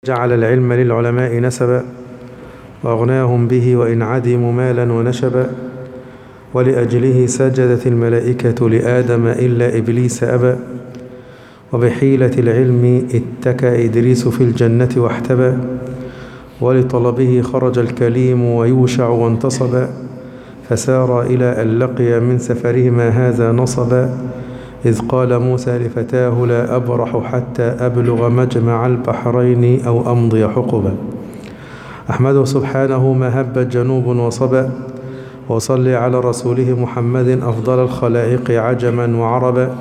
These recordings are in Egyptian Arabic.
جعل العلم للعلماء نسبا وأغناهم به وإن عدموا مالا ونشبا ولأجله سجدت الملائكة لآدم إلا إبليس أبى وبحيلة العلم اتكى إدريس في الجنة واحتبى ولطلبه خرج الكليم ويوشع وانتصبا فسار إلى أن لقي من سفرهما هذا نصبا إذ قال موسى لفتاه لا أبرح حتى أبلغ مجمع البحرين أو أمضي حقبا أحمده سبحانه ما هبت جنوب وصبا وصلي على رسوله محمد أفضل الخلائق عجما وعربا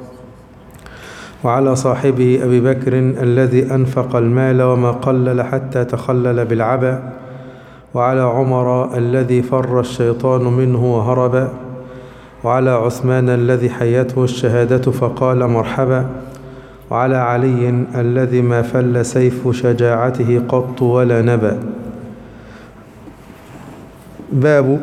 وعلى صاحبه أبي بكر الذي أنفق المال وما قلل حتى تخلل بالعبا وعلى عمر الذي فر الشيطان منه وهرب وعلى عثمان الذي حيته الشهادة فقال مرحبا وعلى علي الذي ما فل سيف شجاعته قط ولا نبا باب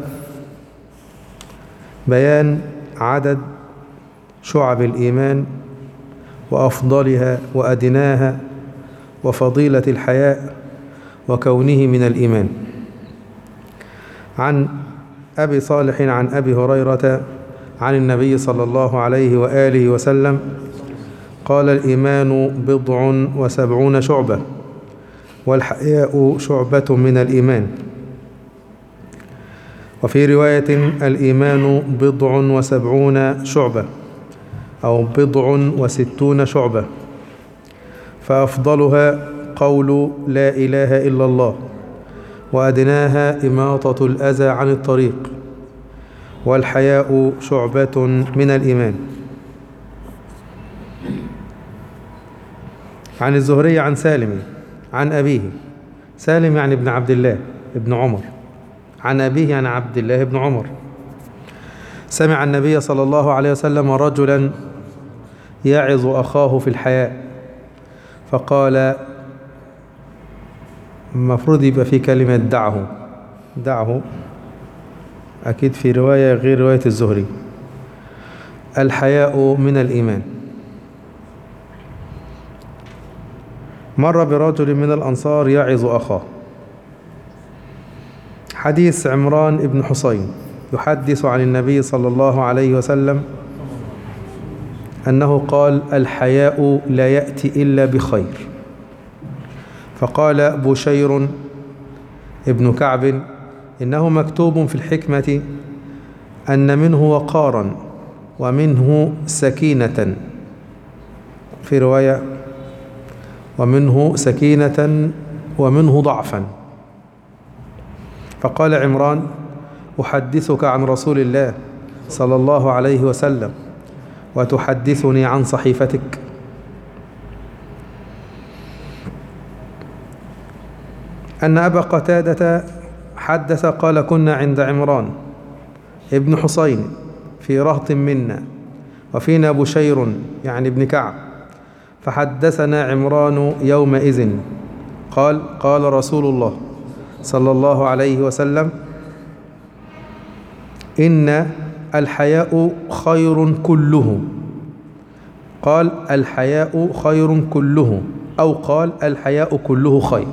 بيان عدد شعب الإيمان وأفضلها وأدناها وفضيلة الحياء وكونه من الإيمان عن أبي صالح عن أبي هريرة عن النبي صلى الله عليه وآله وسلم قال الإيمان بضع وسبعون شعبة والحياء شعبة من الإيمان وفي رواية الإيمان بضع وسبعون شعبة أو بضع وستون شعبة فأفضلها قول لا إله إلا الله وأدناها إماطة الأذى عن الطريق والحياء شعبة من الإيمان عن الزهري عن سالم عن أبيه سالم يعني ابن عبد الله ابن عمر عن أبيه عن عبد الله بن عمر سمع النبي صلى الله عليه وسلم رجلا يعظ أخاه في الحياء فقال المفروض يبقى في كلمة دعه دعه أكيد في رواية غير رواية الزهري الحياء من الإيمان مر برجل من الأنصار يعظ أخاه حديث عمران بن حسين يحدث عن النبي صلى الله عليه وسلم أنه قال الحياء لا يأتي إلا بخير فقال بشير ابن كعب إنه مكتوب في الحكمة أن منه وقارا ومنه سكينة في رواية ومنه سكينة ومنه ضعفا فقال عمران أحدثك عن رسول الله صلى الله عليه وسلم وتحدثني عن صحيفتك أن أبا قتادة حدث قال كنا عند عمران ابن حسين في رهط منا وفينا بشير يعني ابن كعب فحدثنا عمران يومئذ قال قال رسول الله صلى الله عليه وسلم إن الحياء خير كله قال الحياء خير كله أو قال الحياء كله خير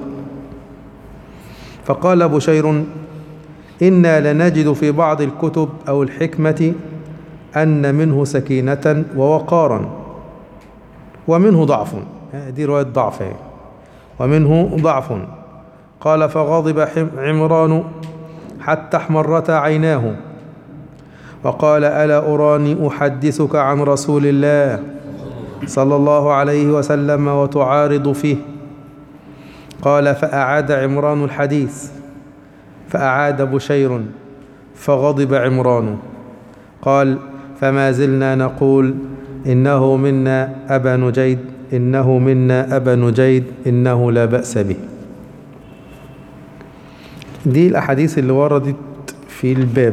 فقال بشير إنا لنجد في بعض الكتب أو الحكمة أن منه سكينة ووقارا ومنه ضعف دي رواية ضعف ومنه ضعف قال فغضب عمران حتى احمرتا عيناه وقال ألا أراني أحدثك عن رسول الله صلى الله عليه وسلم وتعارض فيه قال فأعاد عمران الحديث فأعاد بشير فغضب عمران قال فما زلنا نقول إنه منا أبا نجيد إنه منا أبا نجيد إنه لا بأس به دي الأحاديث اللي وردت في الباب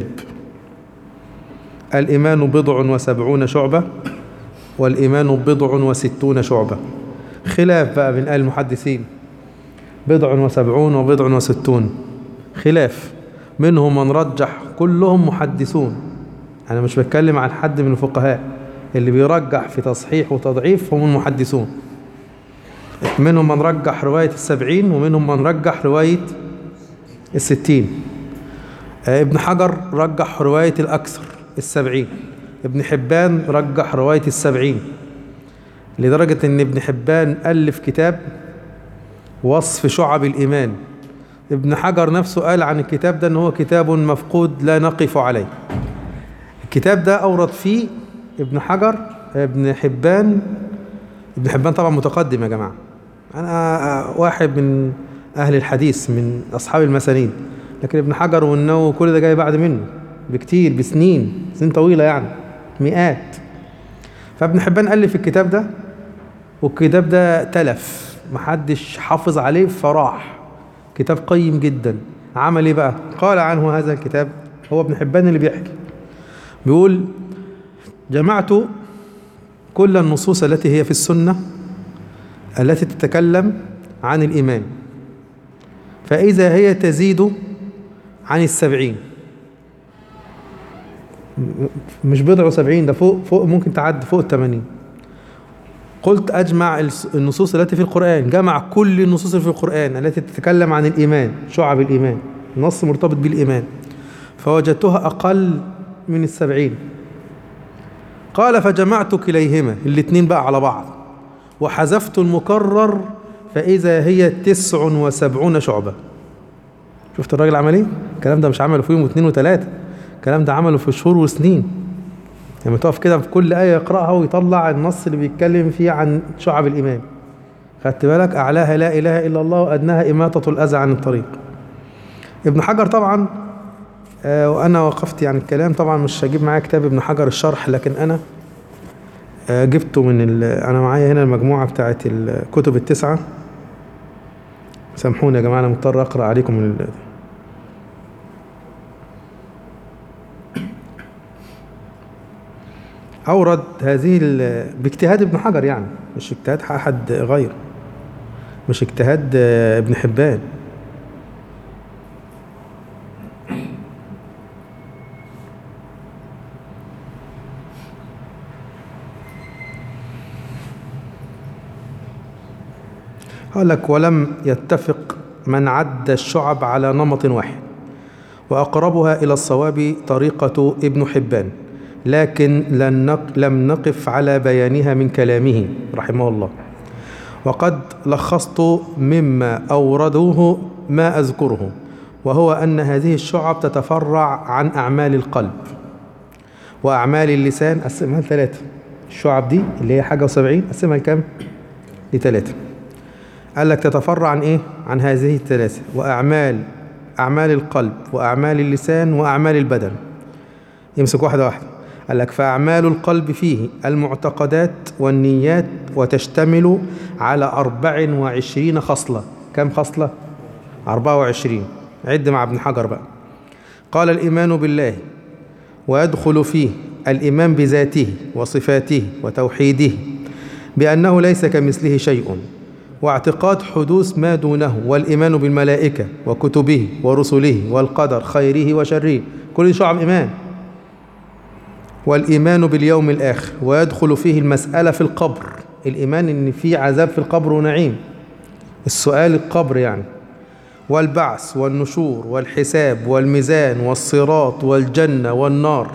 الإيمان بضع وسبعون شعبة والإيمان بضع وستون شعبة خلاف بقى بين المحدثين بضع وسبعون وبضع وستون خلاف منهم من رجح كلهم محدثون أنا مش بتكلم عن حد من الفقهاء اللي بيرجح في تصحيح وتضعيف هم المحدثون منهم من رجح رواية السبعين ومنهم من رجح رواية الستين آه، ابن حجر رجح رواية الأكثر السبعين ابن حبان رجح رواية السبعين لدرجة ان ابن حبان ألف كتاب وصف شعب الإيمان ابن حجر نفسه قال عن الكتاب ده ان هو كتاب مفقود لا نقف عليه الكتاب ده أورد فيه ابن حجر ابن حبان ابن حبان طبعا متقدم يا جماعة أنا واحد من أهل الحديث من أصحاب المسانيد لكن ابن حجر والنووي كل ده جاي بعد منه بكتير بسنين سنين طويلة يعني مئات فابن حبان ألف الكتاب ده والكتاب ده تلف محدش حافظ عليه فراح كتاب قيم جدا عمل ايه بقى قال عنه هذا الكتاب هو ابن حبان اللي بيحكي بيقول جمعت كل النصوص التي هي في السنة التي تتكلم عن الإيمان فإذا هي تزيد عن السبعين مش بضع وسبعين ده فوق فوق ممكن تعد فوق الثمانين قلت أجمع النصوص التي في القرآن جمع كل النصوص في القرآن التي تتكلم عن الإيمان شعب الإيمان نص مرتبط بالإيمان فوجدتها أقل من السبعين قال فجمعت كليهما الاتنين بقى على بعض وحذفت المكرر فإذا هي تسع وسبعون شعبة شفت الراجل عمل ايه؟ الكلام ده مش عمله في يوم واثنين وثلاثة الكلام ده عمله في شهور وسنين لما يعني تقف كده في كل آية يقرأها ويطلع النص اللي بيتكلم فيه عن شعب الإيمان خدت بالك أعلاها لا إله إلا الله وأدناها إماتة الأذى عن الطريق ابن حجر طبعا آه وأنا وقفت يعني الكلام طبعا مش هجيب معايا كتاب ابن حجر الشرح لكن أنا آه جبته من أنا معايا هنا المجموعة بتاعت الكتب التسعة سامحوني يا جماعة أنا مضطر أقرأ عليكم من أورد هذه باجتهاد ابن حجر يعني مش اجتهاد أحد غيره مش اجتهاد ابن حبان قال لك ولم يتفق من عد الشعب على نمط واحد وأقربها إلى الصواب طريقة ابن حبان لكن لم نقف على بيانها من كلامه رحمه الله وقد لخصت مما أوردوه ما أذكره وهو أن هذه الشعب تتفرع عن أعمال القلب وأعمال اللسان أقسمها لثلاثة الشعب دي اللي هي حاجة وسبعين أقسمها لكام؟ لثلاثة قال لك تتفرع عن إيه؟ عن هذه الثلاثة وأعمال أعمال القلب وأعمال اللسان وأعمال البدن يمسك واحدة واحدة قال لك فأعمال القلب فيه المعتقدات والنيات وتشتمل على أربع وعشرين خصلة كم خصلة؟ أربعة وعشرين عد مع ابن حجر بقى قال الإيمان بالله ويدخل فيه الإيمان بذاته وصفاته وتوحيده بأنه ليس كمثله شيء واعتقاد حدوث ما دونه والإيمان بالملائكة وكتبه ورسله والقدر خيره وشره كل شعب إيمان والإيمان باليوم الآخر ويدخل فيه المسألة في القبر الإيمان إن في عذاب في القبر ونعيم السؤال القبر يعني والبعث والنشور والحساب والميزان والصراط والجنة والنار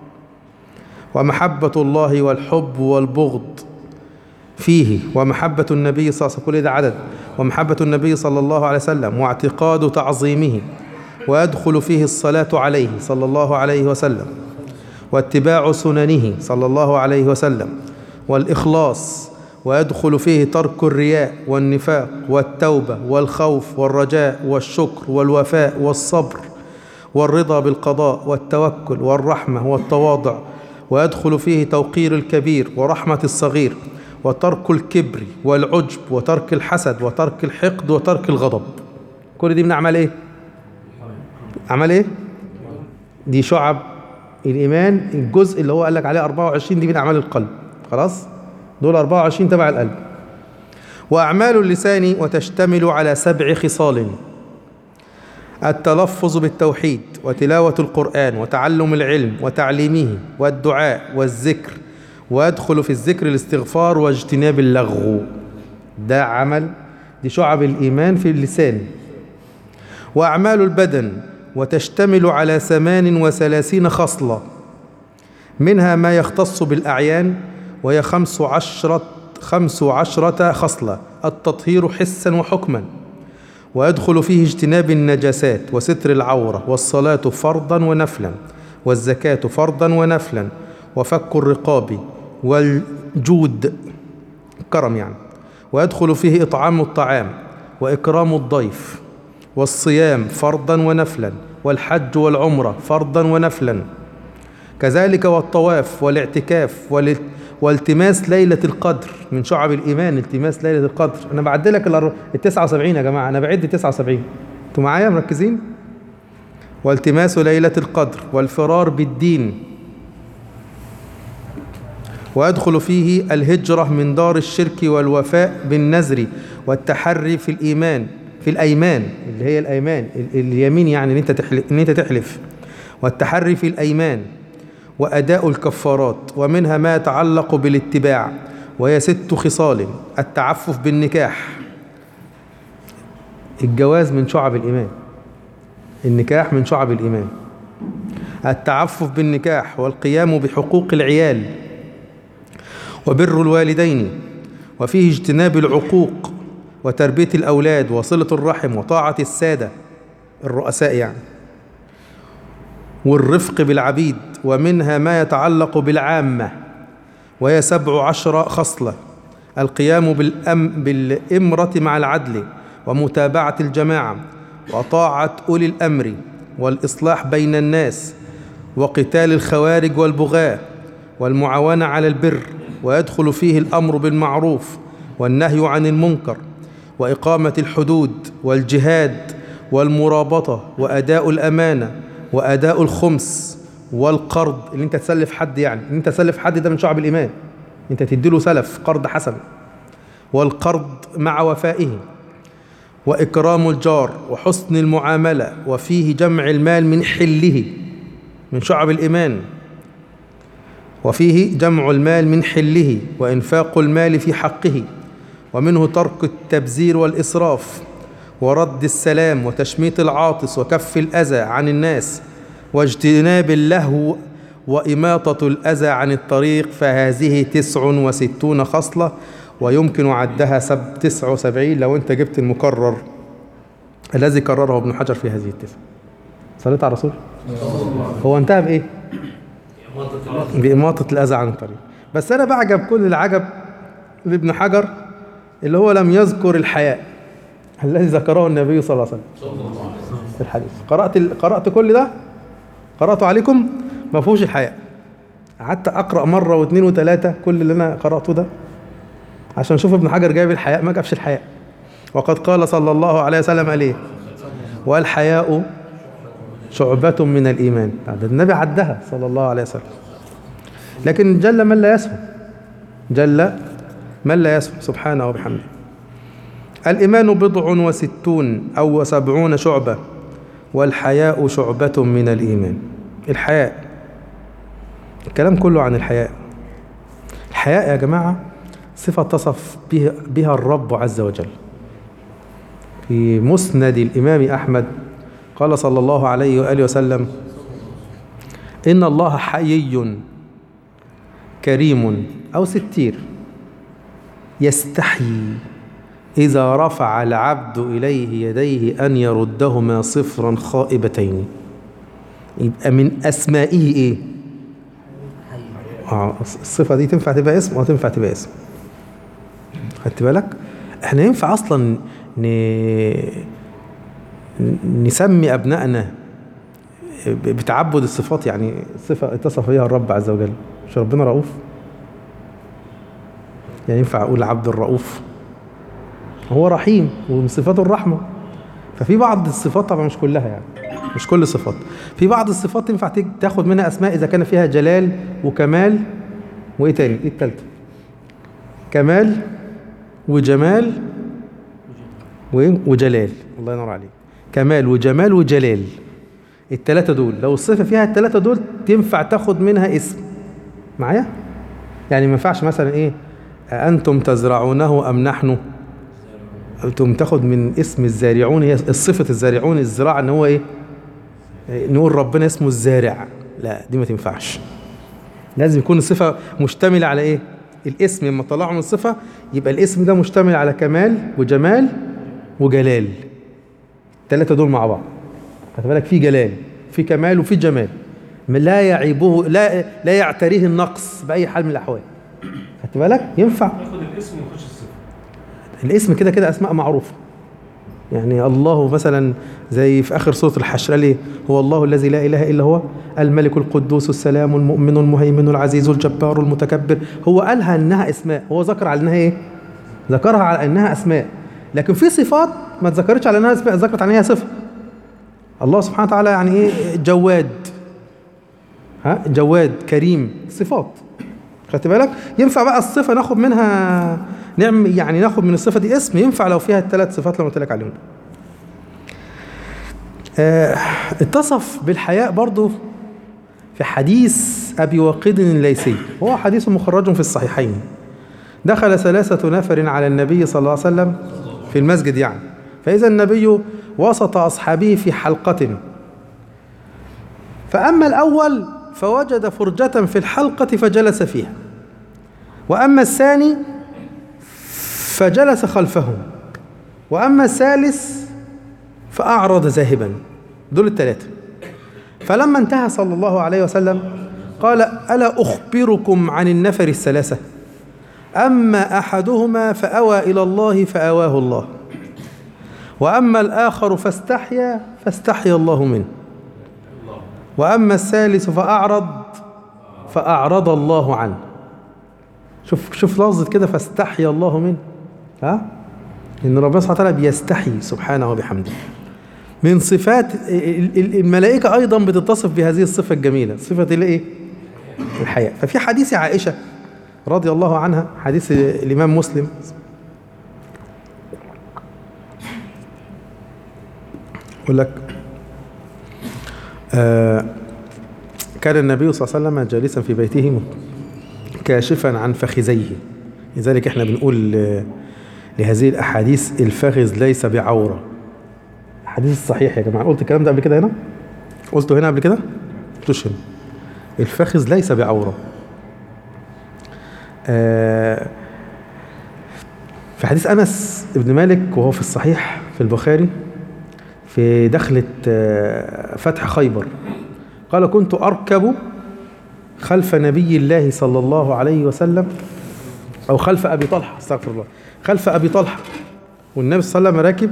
ومحبة الله والحب والبغض فيه ومحبة النبي صلى الله عليه وسلم كل ده عدد ومحبة النبي صلى الله عليه وسلم واعتقاد تعظيمه ويدخل فيه الصلاة عليه صلى الله عليه وسلم واتباع سننه صلى الله عليه وسلم والإخلاص ويدخل فيه ترك الرياء والنفاق والتوبة والخوف والرجاء والشكر والوفاء والصبر والرضا بالقضاء والتوكل والرحمة والتواضع ويدخل فيه توقير الكبير ورحمة الصغير وترك الكبر والعجب وترك الحسد وترك الحقد وترك الغضب كل دي من أعمال إيه؟ أعمال إيه؟ دي شعب الإيمان الجزء اللي هو قال لك عليه 24 دي من أعمال القلب خلاص دول 24 تبع القلب وأعمال اللسان وتشتمل على سبع خصال التلفظ بالتوحيد وتلاوة القرآن وتعلم العلم وتعليمه والدعاء والذكر ويدخل في الذكر الاستغفار واجتناب اللغو ده عمل دي شعب الإيمان في اللسان وأعمال البدن وتشتمل على ثمان وثلاثين خصلة منها ما يختص بالأعيان وهي خمس عشرة, خمس عشرة خصلة التطهير حسا وحكما ويدخل فيه اجتناب النجاسات وستر العورة والصلاة فرضا ونفلا والزكاة فرضا ونفلا وفك الرقاب والجود كرم يعني ويدخل فيه إطعام الطعام وإكرام الضيف والصيام فرضا ونفلا والحج والعمرة فرضا ونفلا كذلك والطواف والاعتكاف والتماس ليلة القدر من شعب الإيمان التماس ليلة القدر أنا بعد لك ال 79 يا جماعة أنا بعد 79 أنتوا معايا مركزين والتماس ليلة القدر والفرار بالدين ويدخل فيه الهجرة من دار الشرك والوفاء بالنذر والتحري في الإيمان في الأيمان اللي هي الأيمان اليمين يعني إن أنت تحلف, إن أنت تحلف والتحري في الأيمان وأداء الكفارات ومنها ما يتعلق بالاتباع وهي ست خصال التعفف بالنكاح الجواز من شعب الإيمان النكاح من شعب الإيمان التعفف بالنكاح والقيام بحقوق العيال وبر الوالدين وفيه اجتناب العقوق وتربية الأولاد وصلة الرحم وطاعة السادة الرؤساء يعني والرفق بالعبيد ومنها ما يتعلق بالعامة وهي سبع عشر خصلة القيام بالأم بالإمرة مع العدل ومتابعة الجماعة وطاعة أولي الأمر والإصلاح بين الناس وقتال الخوارج والبغاة والمعاونة على البر ويدخل فيه الأمر بالمعروف والنهي عن المنكر وإقامة الحدود والجهاد والمرابطة وأداء الأمانة وأداء الخمس والقرض اللي انت تسلف حد يعني اللي انت تسلف حد ده من شعب الإيمان انت تديله سلف قرض حسن والقرض مع وفائه وإكرام الجار وحسن المعاملة وفيه جمع المال من حله من شعب الإيمان وفيه جمع المال من حله وإنفاق المال في حقه ومنه ترك التبذير والإسراف ورد السلام وتشميت العاطس وكف الأذى عن الناس واجتناب اللهو وإماطة الأذى عن الطريق فهذه تسع وستون خصلة ويمكن عدها سب تسع وسبعين لو أنت جبت المكرر الذي كرره ابن حجر في هذه التسع صليت على الرسول هو انتهى بإيه بإماطة الأذى عن الطريق بس أنا بعجب كل العجب لابن حجر اللي هو لم يذكر الحياء الذي ذكره النبي صلى الله عليه وسلم في الحديث قرأت قرأت كل ده قرأته عليكم ما فيهوش الحياء قعدت أقرأ مرة واثنين وثلاثة كل اللي أنا قرأته ده عشان أشوف ابن حجر جايب الحياء ما جابش الحياء وقد قال صلى الله عليه وسلم عليه والحياء شعبة من الإيمان ده النبي عدها صلى الله عليه وسلم لكن جل من لا يسهو جل من لا يسهو سبحانه وبحمده الإيمان بضع وستون أو سبعون شعبة والحياء شعبة من الإيمان الحياء الكلام كله عن الحياء الحياء يا جماعة صفة تصف بها, بها الرب عز وجل في مسند الإمام أحمد قال صلى الله عليه وآله وسلم إن الله حيي كريم أو ستير يستحيي إذا رفع العبد إليه يديه أن يردهما صفرا خائبتين يبقى من أسمائه إيه؟ آه الصفة دي تنفع تبقى اسم وتنفع تبقى اسم خدت بالك؟ احنا ينفع أصلا ن... نسمي أبنائنا بتعبد الصفات يعني صفة اتصف بها الرب عز وجل مش ربنا رؤوف يعني ينفع أقول عبد الرؤوف هو رحيم ومن صفاته الرحمة ففي بعض الصفات طبعا مش كلها يعني مش كل الصفات في بعض الصفات تنفع تاخد منها أسماء إذا كان فيها جلال وكمال وإيه تاني إيه التالتة كمال وجمال وجلال الله ينور عليك كمال وجمال وجلال التلاتة دول لو الصفة فيها التلاتة دول تنفع تاخد منها اسم معايا يعني ما ينفعش مثلا ايه أنتم تزرعونه أم نحن تقوم تاخد من اسم الزارعون هي صفة الزارعون الزراعة ان هو ايه نقول ربنا اسمه الزارع لا دي ما تنفعش لازم يكون الصفة مشتملة على ايه الاسم لما طلعه من الصفة يبقى الاسم ده مشتمل على كمال وجمال وجلال الثلاثة دول مع بعض خد بالك في جلال في كمال وفي جمال لا يعيبه لا لا يعتريه النقص بأي حال من الأحوال خدت بالك ينفع ياخد الاسم ويخش الصفة الاسم كده كده اسماء معروفه يعني الله مثلا زي في اخر سوره الحشر قال ايه هو الله الذي لا اله الا هو الملك القدوس السلام المؤمن المهيمن العزيز الجبار المتكبر هو قالها انها اسماء هو ذكر على انها ايه ذكرها على انها اسماء لكن في صفات ما اتذكرتش على انها اسماء ذكرت على انها صفه الله سبحانه وتعالى يعني ايه جواد ها جواد كريم صفات خدت بالك ينفع بقى الصفه ناخد منها نعم يعني ناخد من الصفه دي اسم ينفع لو فيها الثلاث صفات اللي أنا قلت لك عليهم آه اتصف بالحياء برضو في حديث ابي وقيد الليثي هو حديث مخرج في الصحيحين دخل ثلاثه نفر على النبي صلى الله عليه وسلم في المسجد يعني فاذا النبي وسط اصحابه في حلقه فاما الاول فوجد فرجه في الحلقه فجلس فيها واما الثاني فجلس خلفهم وأما الثالث فأعرض ذاهبا دول الثلاثة فلما انتهى صلى الله عليه وسلم قال ألا أخبركم عن النفر الثلاثة أما أحدهما فأوى إلى الله فأواه الله وأما الآخر فاستحيا فاستحيا الله منه وأما الثالث فأعرض فأعرض الله عنه شوف شوف لفظة كده فاستحيا الله منه ها ان ربنا سبحانه وتعالى بيستحي سبحانه وبحمده من صفات ال- ال- الملائكة أيضا بتتصف بهذه الصفة الجميلة صفة الإيه؟ الحياء ففي حديث عائشة رضي الله عنها حديث الإمام مسلم يقول لك آه كان النبي صلى الله عليه وسلم جالسا في بيته كاشفا عن فخذيه لذلك احنا بنقول آه، لهذه الاحاديث الفخذ ليس بعوره الحديث الصحيح يا جماعه قلت الكلام ده قبل كده هنا قلته هنا قبل كده قلتوش هنا الفخذ ليس بعوره آه، في حديث انس بن مالك وهو في الصحيح في البخاري في دخلة آه، فتح خيبر قال كنت أركب خلف نبي الله صلى الله عليه وسلم أو خلف أبي طلحة استغفر الله خلف أبي طلحة والنبي صلى الله عليه وسلم راكب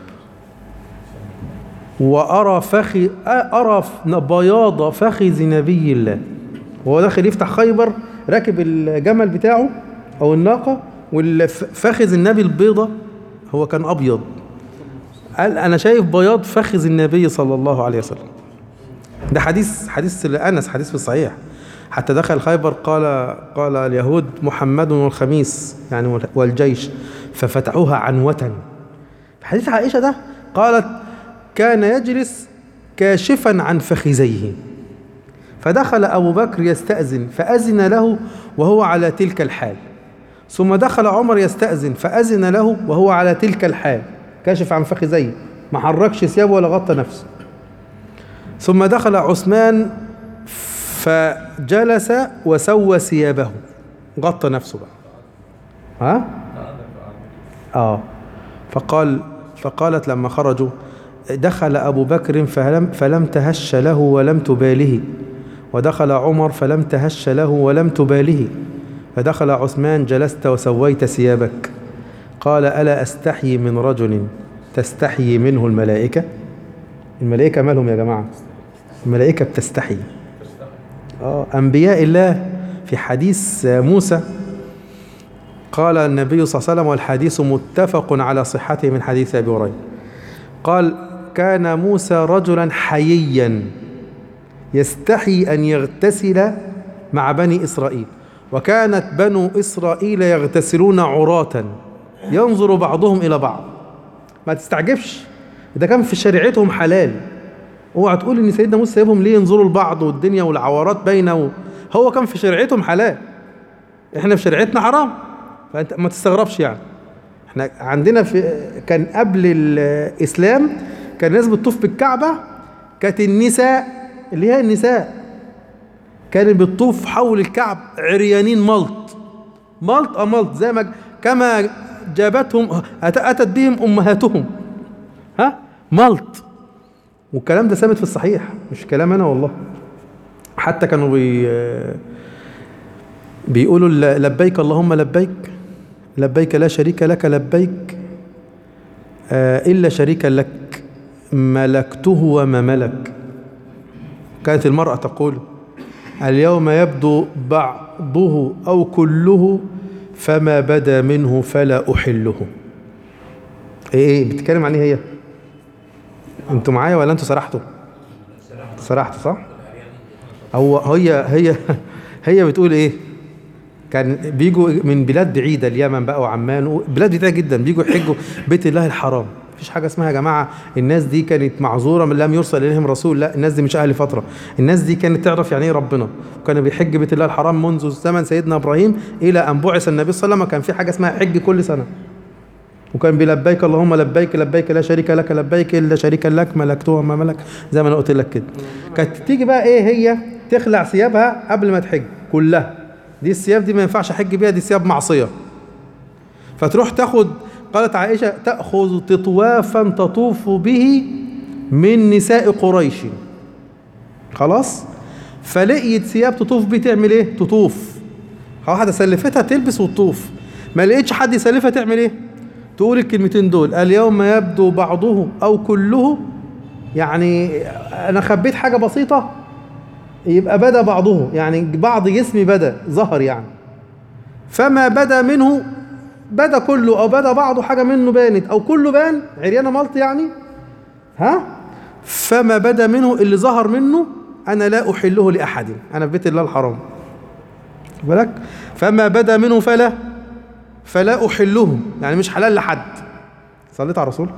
وأرى فخي أرى بياض فخذ نبي الله وهو داخل يفتح خيبر راكب الجمل بتاعه أو الناقة والفخذ النبي البيضة هو كان أبيض قال أنا شايف بياض فخذ النبي صلى الله عليه وسلم ده حديث حديث لأنس حديث في الصحيح حتى دخل خيبر قال قال اليهود محمد والخميس يعني والجيش ففتحوها عنوة في حديث عائشة ده قالت كان يجلس كاشفا عن فخذيه فدخل أبو بكر يستأذن فأذن له وهو على تلك الحال ثم دخل عمر يستأذن فأذن له وهو على تلك الحال كاشف عن فخذيه ما حركش ثيابه ولا غطى نفسه ثم دخل عثمان فجلس وسوى ثيابه غطى نفسه بقى ها اه فقال فقالت لما خرجوا دخل أبو بكر فلم, فلم تهش له ولم تباله ودخل عمر فلم تهش له ولم تباله فدخل عثمان جلست وسويت ثيابك قال ألا أستحيي من رجل تستحيي منه الملائكة الملائكة مالهم يا جماعة الملائكة بتستحي آه أنبياء الله في حديث موسى قال النبي صلى الله عليه وسلم والحديث متفق على صحته من حديث أبي هريرة قال كان موسى رجلا حييا يستحي أن يغتسل مع بني إسرائيل وكانت بنو إسرائيل يغتسلون عراة ينظر بعضهم إلى بعض ما تستعجبش ده كان في شريعتهم حلال اوعى تقول ان سيدنا موسى سايبهم ليه ينظروا لبعض والدنيا والعورات باينه و... هو كان في شريعتهم حلال احنا في شريعتنا حرام فانت ما تستغربش يعني احنا عندنا في كان قبل الاسلام كان الناس بتطوف بالكعبه كانت النساء اللي هي النساء كانت بتطوف حول الكعب عريانين ملط ملط اه ملط زي ما كما جابتهم أت- اتت بهم امهاتهم ها ملط والكلام ده ثابت في الصحيح مش كلام انا والله حتى كانوا بي بيقولوا ل- لبيك اللهم لبيك لبيك لا شريك لك لبيك آه إلا شريكا لك ملكته وما ملك كانت المرأة تقول اليوم يبدو بعضه أو كله فما بدا منه فلا أحله إيه إيه بتتكلم عن إيه هي أنتوا معايا ولا أنتوا سرحتوا سرحتوا صح هو هي هي هي بتقول إيه كان بيجوا من بلاد بعيده اليمن بقى وعمان بلاد بعيده جدا بيجوا يحجوا بيت الله الحرام مفيش حاجه اسمها يا جماعه الناس دي كانت معذوره من لم يرسل اليهم رسول لا الناس دي مش اهل فتره الناس دي كانت تعرف يعني ايه ربنا وكان بيحج بيت الله الحرام منذ زمن سيدنا ابراهيم الى ان بعث النبي صلى الله عليه وسلم كان في حاجه اسمها حج كل سنه وكان بلبيك اللهم لبيك لبيك لا شريك لك لبيك الا شريكا لك ملكته وما ملك زي ما انا قلت لك كده كانت تيجي بقى ايه هي تخلع ثيابها قبل ما تحج كلها دي الثياب دي ما ينفعش احج بيها دي ثياب معصيه فتروح تاخد قالت عائشه تاخذ تطوافا تطوف به من نساء قريش خلاص فلقيت ثياب تطوف بيه تعمل ايه تطوف واحده سلفتها تلبس وتطوف ما لقيتش حد يسلفها تعمل ايه تقول الكلمتين دول اليوم يبدو بعضه او كله يعني انا خبيت حاجه بسيطه يبقى بدا بعضه يعني بعض جسمي بدا ظهر يعني فما بدا منه بدا كله او بدا بعضه حاجه منه بانت او كله بان عريانه ملط يعني ها فما بدا منه اللي ظهر منه انا لا احله لاحد انا في بيت الله الحرام بالك فما بدا منه فلا فلا احله يعني مش حلال لحد صليت على الرسول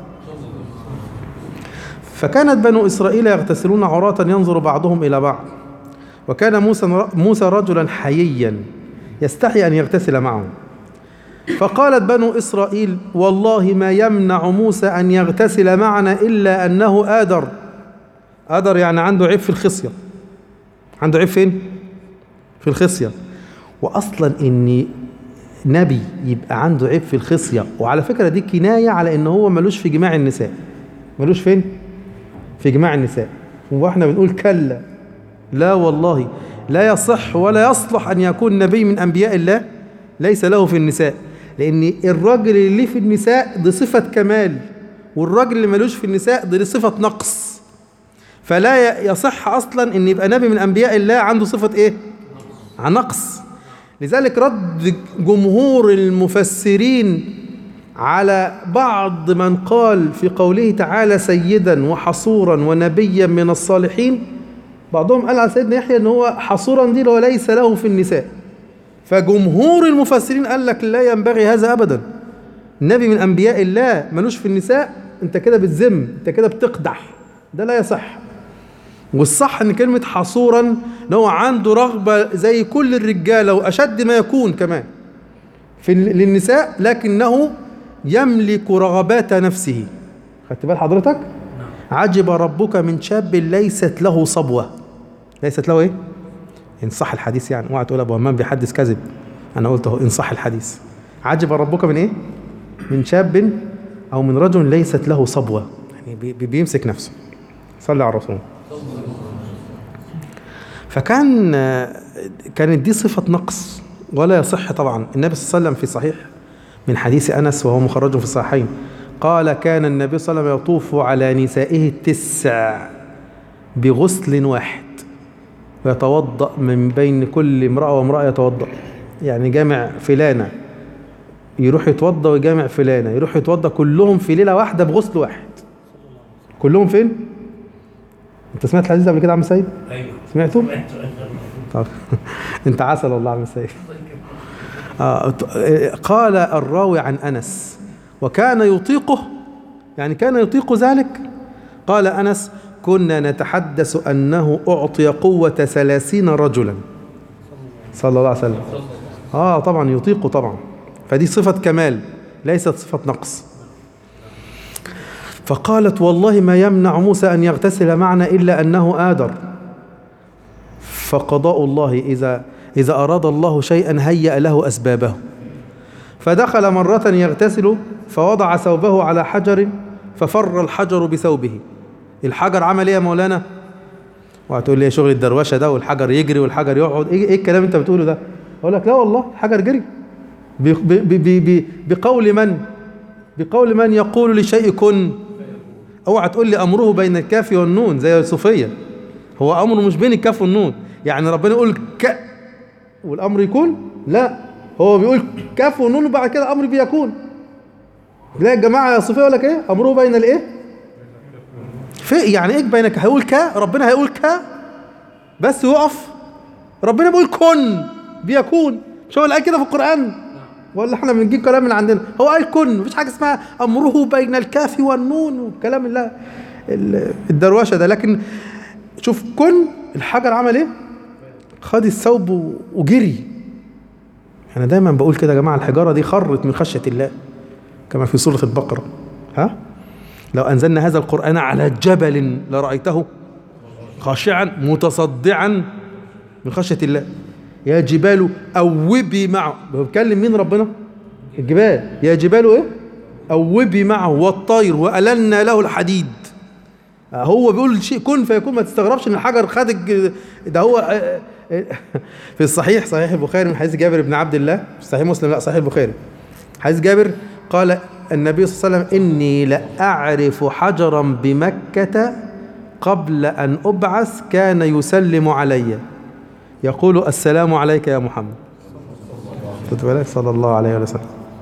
فكانت بنو اسرائيل يغتسلون عراة ينظر بعضهم الى بعض وكان موسى موسى رجلا حييا يستحي ان يغتسل معه فقالت بنو اسرائيل والله ما يمنع موسى ان يغتسل معنا الا انه ادر ادر يعني عنده عيب في الخصيه عنده عيب فين في الخصيه واصلا ان نبي يبقى عنده عيب في الخصيه وعلى فكره دي كنايه على ان هو ملوش في جماع النساء ملوش فين في جماع النساء واحنا بنقول كلا لا والله لا يصح ولا يصلح ان يكون نبي من انبياء الله ليس له في النساء لان الراجل اللي ليه في النساء دي صفه كمال والراجل اللي ملوش في النساء دي صفه نقص فلا يصح اصلا ان يبقى نبي من انبياء الله عنده صفه ايه عن نقص لذلك رد جمهور المفسرين على بعض من قال في قوله تعالى سيدا وحصورا ونبيا من الصالحين بعضهم قال على سيدنا يحيى ان هو حصورا دي هو ليس له في النساء فجمهور المفسرين قال لك لا ينبغي هذا ابدا النبي من انبياء الله ملوش في النساء انت كده بتذم انت كده بتقدح ده لا يصح والصح ان كلمه حصورا ان هو عنده رغبه زي كل الرجاله واشد ما يكون كمان في للنساء لكنه يملك رغبات نفسه خدت بال حضرتك عجب ربك من شاب ليست له صبوه ليست له ايه ان صح الحديث يعني اوعى تقول ابو همام بيحدث كذب انا قلت اهو ان صح الحديث عجب ربك من ايه من شاب او من رجل ليست له صبوه يعني بي بيمسك نفسه صلي على الرسول فكان كانت دي صفه نقص ولا يصح طبعا النبي صلى الله عليه وسلم في صحيح من حديث انس وهو مخرج في الصحيحين قال كان النبي صلى الله عليه وسلم يطوف على نسائه التسع بغسل واحد ويتوضأ من بين كل امرأة وامرأة يتوضأ يعني جامع فلانة يروح يتوضأ ويجامع فلانة يروح يتوضأ كلهم في ليلة واحدة بغسل واحد كلهم فين؟ انت سمعت الحديث قبل كده يا عم سيد؟ ايوه سمعته؟ طب انت عسل والله يا عم سيد آه قال الراوي عن انس وكان يطيقه يعني كان يطيق ذلك قال انس كنا نتحدث انه اعطي قوه ثلاثين رجلا صلى الله عليه وسلم اه طبعا يطيق طبعا فدي صفه كمال ليست صفة نقص فقالت والله ما يمنع موسى أن يغتسل معنا إلا أنه آدر فقضاء الله إذا إذا أراد الله شيئا هيأ له أسبابه فدخل مرة يغتسل فوضع ثوبه على حجر ففر الحجر بثوبه الحجر عمل ايه يا مولانا وهتقول لي شغل الدروشه ده والحجر يجري والحجر يقعد ايه, إيه الكلام انت بتقوله ده اقول لك لا والله الحجر جري ب ب ب ب بقول من بقول من يقول لشيء كن اوعى تقول لي امره بين الكاف والنون زي الصوفيه هو امره مش بين الكاف والنون يعني ربنا يقول ك والامر يكون لا هو بيقول كاف ونون وبعد كده امر بيكون تلاقي الجماعه الصوفيه يقول لك ايه امره بين الايه في يعني ايه بينك هيقول ك ربنا هيقول ك بس يقف ربنا بيقول كن بيكون مش هو اللي قال كده في القران ولا احنا بنجيب كلام من عندنا هو قال كن مفيش حاجه اسمها امره بين الكاف والنون والكلام الله الدروشه ده لكن شوف كن الحجر عمل ايه خد الثوب وجري انا دايما بقول كده يا جماعه الحجاره دي خرت من خشيه الله كما في سوره البقره ها لو انزلنا هذا القران على جبل لرايته خاشعا متصدعا من خشيه الله يا جبال اوبي معه بيتكلم مين ربنا الجبال يا جبال ايه اوبي معه والطير والنا له الحديد هو بيقول شيء كن فيكون ما تستغربش ان الحجر خد ده هو في الصحيح صحيح البخاري من حديث جابر بن عبد الله مش صحيح مسلم لا صحيح البخاري حديث جابر قال النبي صلى الله عليه وسلم إني لأعرف حجرا بمكة قبل أن أبعث كان يسلم علي يقول السلام عليك يا محمد بالك صلى الله عليه وسلم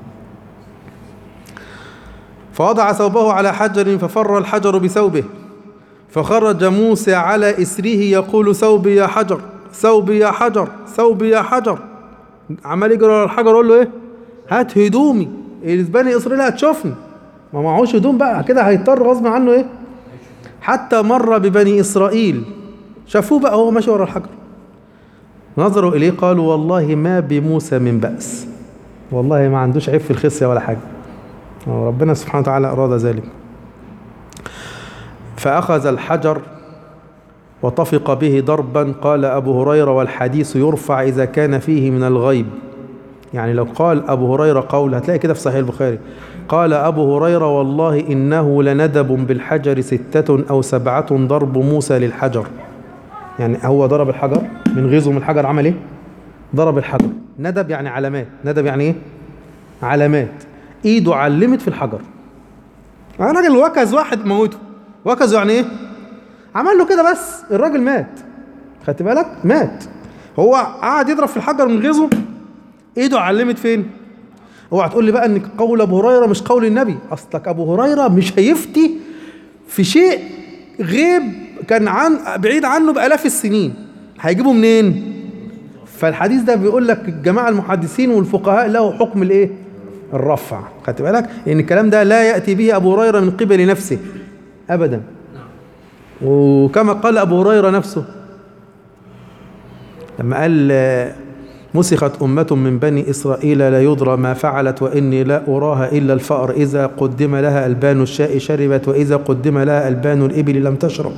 فوضع ثوبه على حجر ففر الحجر بثوبه فخرج موسى على إسره يقول ثوبي يا حجر ثوبي يا حجر ثوبي يا حجر عمال يجري على الحجر يقول له ايه هات هدومي بني اسرائيل هتشوفني ما معهوش هدوم بقى كده هيضطر غصب عنه ايه حتى مر ببني اسرائيل شافوه بقى هو ماشي ورا الحجر نظروا اليه قالوا والله ما بموسى من بأس والله ما عندوش عيب في الخصية ولا حاجة ربنا سبحانه وتعالى أراد ذلك فأخذ الحجر وطفق به ضربا قال أبو هريرة والحديث يرفع إذا كان فيه من الغيب يعني لو قال أبو هريرة قول هتلاقي كده في صحيح البخاري قال أبو هريرة والله إنه لندب بالحجر ستة أو سبعة ضرب موسى للحجر يعني هو ضرب الحجر من غيظه من الحجر عمل إيه ضرب الحجر ندب يعني علامات ندب يعني إيه علامات إيده علمت في الحجر راجل وكز واحد موته وكزه يعني إيه عمل له كده بس الراجل مات خدت بالك مات هو قعد يضرب في الحجر من غيظه ايده علمت فين اوعى تقول لي بقى ان قول ابو هريره مش قول النبي اصلك ابو هريره مش هيفتي في شيء غيب كان عن بعيد عنه بالاف السنين هيجيبه منين فالحديث ده بيقول لك الجماعه المحدثين والفقهاء له حكم الايه الرفع خدت بالك ان الكلام ده لا ياتي به ابو هريره من قبل نفسه ابدا وكما قال ابو هريره نفسه لما قال مسخت أمة من بني إسرائيل لا يدرى ما فعلت وإني لا أراها إلا الفأر إذا قدم لها ألبان الشاء شربت وإذا قدم لها ألبان الإبل لم تشرب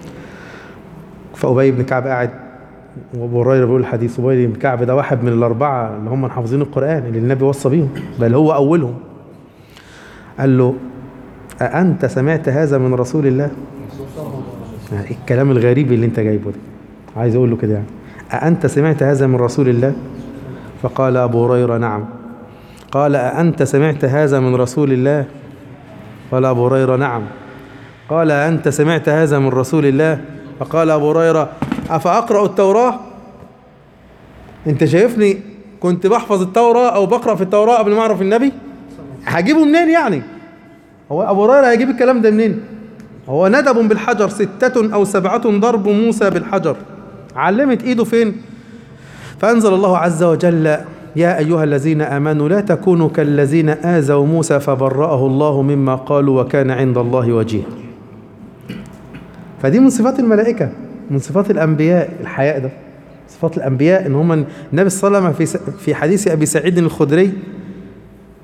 فأبي بن كعب قاعد وابو هريره بيقول الحديث ابي بن كعب ده واحد من الاربعه اللي هم حافظين القران اللي النبي وصى بيهم بل هو اولهم قال له أأنت سمعت هذا من رسول الله؟ الكلام الغريب اللي انت جايبه ده عايز اقول له كده يعني أأنت سمعت هذا من رسول الله فقال أبو هريرة نعم قال أأنت سمعت هذا من رسول الله قال أبو هريرة نعم قال أنت سمعت هذا من رسول الله فقال أبو هريرة أفأقرأ التوراة أنت شايفني كنت بحفظ التوراة أو بقرأ في التوراة قبل ما أعرف النبي هجيبه منين يعني هو أبو هريرة هيجيب الكلام ده منين هو ندب بالحجر ستة أو سبعة ضرب موسى بالحجر علمت ايده فين فانزل الله عز وجل يا ايها الذين امنوا لا تكونوا كالذين اذوا موسى فبرأه الله مما قالوا وكان عند الله وجيها فدي من صفات الملائكه من صفات الانبياء الحياء ده صفات الانبياء ان هم النبي صلى الله عليه وسلم في في حديث ابي سعيد الخدري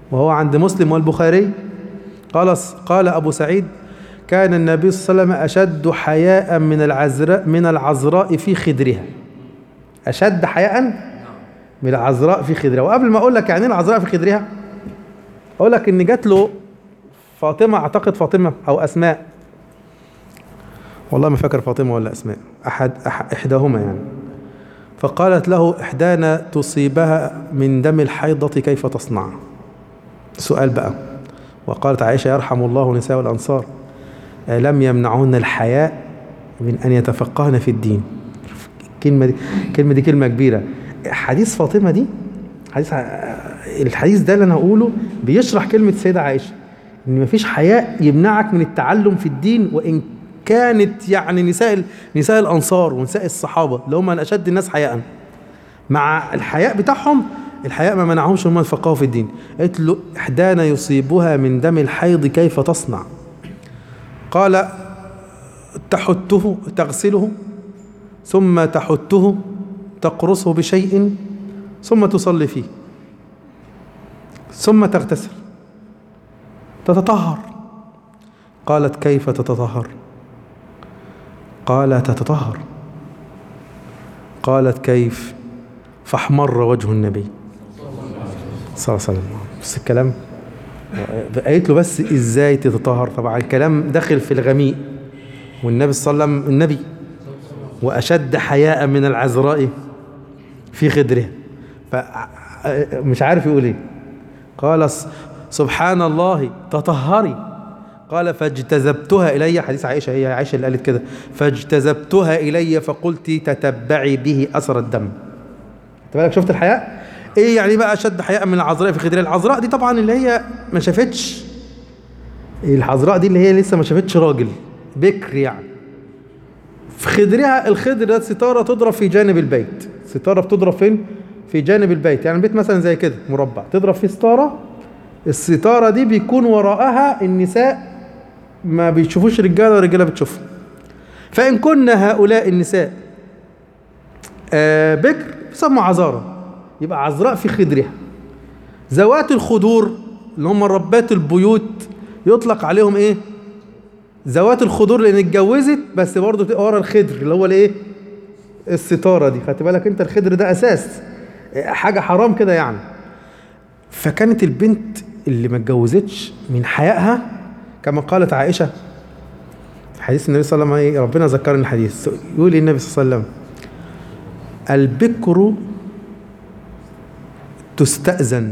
وهو عند مسلم والبخاري قال قال أبو سعيد كان النبي صلى الله عليه وسلم أشد حياء من العذراء من العذراء في خدرها أشد حياء من العذراء في خدرها وقبل ما أقول لك يعني إيه العذراء في خدرها أقول لك إن جات له فاطمة أعتقد فاطمة أو أسماء والله ما فاكر فاطمة ولا أسماء أحد, أحد إحداهما يعني فقالت له إحدانا تصيبها من دم الحيضة كيف تصنع سؤال بقى وقالت عائشة يرحم الله نساء الأنصار لم يمنعهن الحياء من أن يتفقهن في الدين الكلمة دي الكلمة دي كلمة كبيرة حديث فاطمة دي حديث الحديث ده اللي أنا هقوله بيشرح كلمة السيدة عائشة إن مفيش حياء يمنعك من التعلم في الدين وإن كانت يعني نساء نساء الأنصار ونساء الصحابة اللي هم من أشد الناس حياء مع الحياء بتاعهم الحياء ما منعهمش هم يفقهوا في الدين قالت له إحدانا يصيبها من دم الحيض كيف تصنع قال تحته تغسله ثم تحته تقرصه بشيء ثم تصلي فيه ثم تغتسل تتطهر قالت كيف تتطهر قال تتطهر قالت كيف فاحمر وجه النبي صلى الله عليه وسلم بس الكلام قالت له بس ازاي تتطهر طبعا الكلام داخل في الغميق والنبي صلى الله عليه وسلم النبي واشد حياء من العذراء في خدرها فمش عارف يقول ايه قال سبحان الله تطهري قال فاجتذبتها الي حديث عائشه هي عائشه اللي قالت كده فاجتذبتها الي فقلت تتبعي به اثر الدم انت بالك شفت الحياء ايه يعني بقى اشد حياء من العذراء في خدرها العذراء دي طبعا اللي هي ما شافتش العذراء دي اللي هي لسه ما شافتش راجل بكر يعني في خدرها الخدر ده ستاره تضرب في جانب البيت ستاره بتضرب فين في جانب البيت يعني البيت مثلا زي كده مربع تضرب فيه ستاره الستاره دي بيكون وراءها النساء ما بيشوفوش رجاله والرجاله بتشوفهم فان كن هؤلاء النساء آه بكر يسموا عذارى يبقى عذراء في خدرها ذوات الخدور اللي هم ربات البيوت يطلق عليهم ايه ذوات الخدور لان اتجوزت بس برضه بتبقى ورا الخدر اللي هو الايه الستاره دي خدت بالك انت الخدر ده اساس حاجه حرام كده يعني فكانت البنت اللي ما اتجوزتش من حيائها كما قالت عائشه في حديث النبي صلى الله عليه وسلم ربنا ذكرني الحديث يقول النبي صلى الله عليه وسلم البكر تستأذن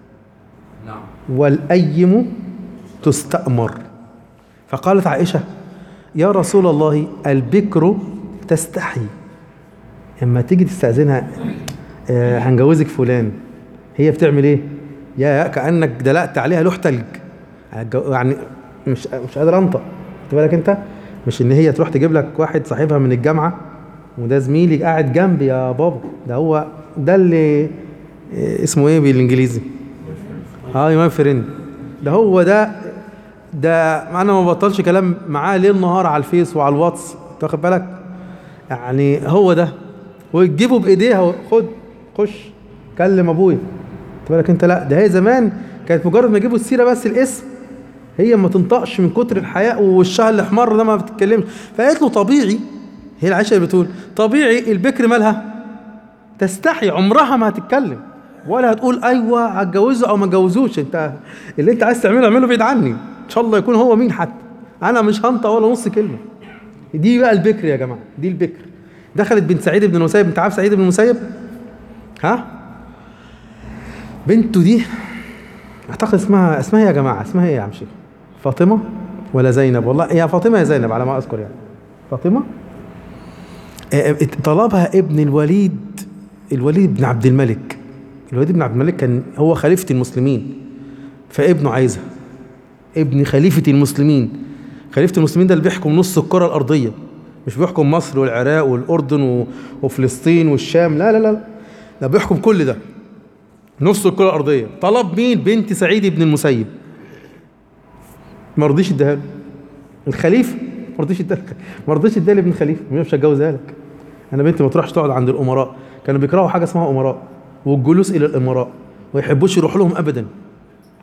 والأيم تستأمر فقالت عائشة يا رسول الله البكر تستحي اما تيجي تستأذنها آه هنجوزك فلان هي بتعمل ايه يا كأنك دلقت عليها لوح تلج يعني مش مش قادر انطق خد بالك انت مش ان هي تروح تجيب لك واحد صاحبها من الجامعه وده زميلي قاعد جنبي يا بابا ده هو ده اللي اسمه ايه بالانجليزي اه ماي فريند ده هو ده ده انا ما بطلش كلام معاه ليل نهار على الفيس وعلى الواتس واخد بالك يعني هو ده وتجيبه بايديها خد خش كلم ابويا بالك انت لا ده هي زمان كانت مجرد ما يجيبوا السيره بس الاسم هي ما تنطقش من كتر الحياء ووشها الاحمر ده ما بتتكلمش فقالت له طبيعي هي العائشه اللي بتقول طبيعي البكر مالها تستحي عمرها ما هتتكلم ولا هتقول ايوه هتجوزه او ما تجوزوش انت اللي انت عايز تعمله اعمله بعيد عني ان شاء الله يكون هو مين حتى انا مش هنطق ولا نص كلمه دي بقى البكر يا جماعه دي البكر دخلت بنت سعيد بن المسيب انت عارف سعيد بن المسيب ها بنته دي اعتقد اسمها اسمها ايه يا جماعه اسمها ايه يا عم شيخ فاطمه ولا زينب والله يا فاطمه يا زينب على ما اذكر يعني فاطمه طلبها ابن الوليد الوليد بن عبد الملك الوليد بن عبد الملك كان هو خليفة المسلمين فابنه عايزها ابن خليفة المسلمين خليفة المسلمين ده اللي بيحكم نص الكرة الأرضية مش بيحكم مصر والعراق والأردن و... وفلسطين والشام لا لا لا ده بيحكم كل ده نص الكرة الأرضية طلب مين بنت سعيد بن المسيب ما رضيش اديها له الخليفة ما رضيش اديها ما رضيش اديها لابن الخليفة مش هتجوزها لك انا بنتي ما تروحش تقعد عند الامراء كانوا بيكرهوا حاجه اسمها امراء والجلوس الى الامراء ما يحبوش يروحوا لهم ابدا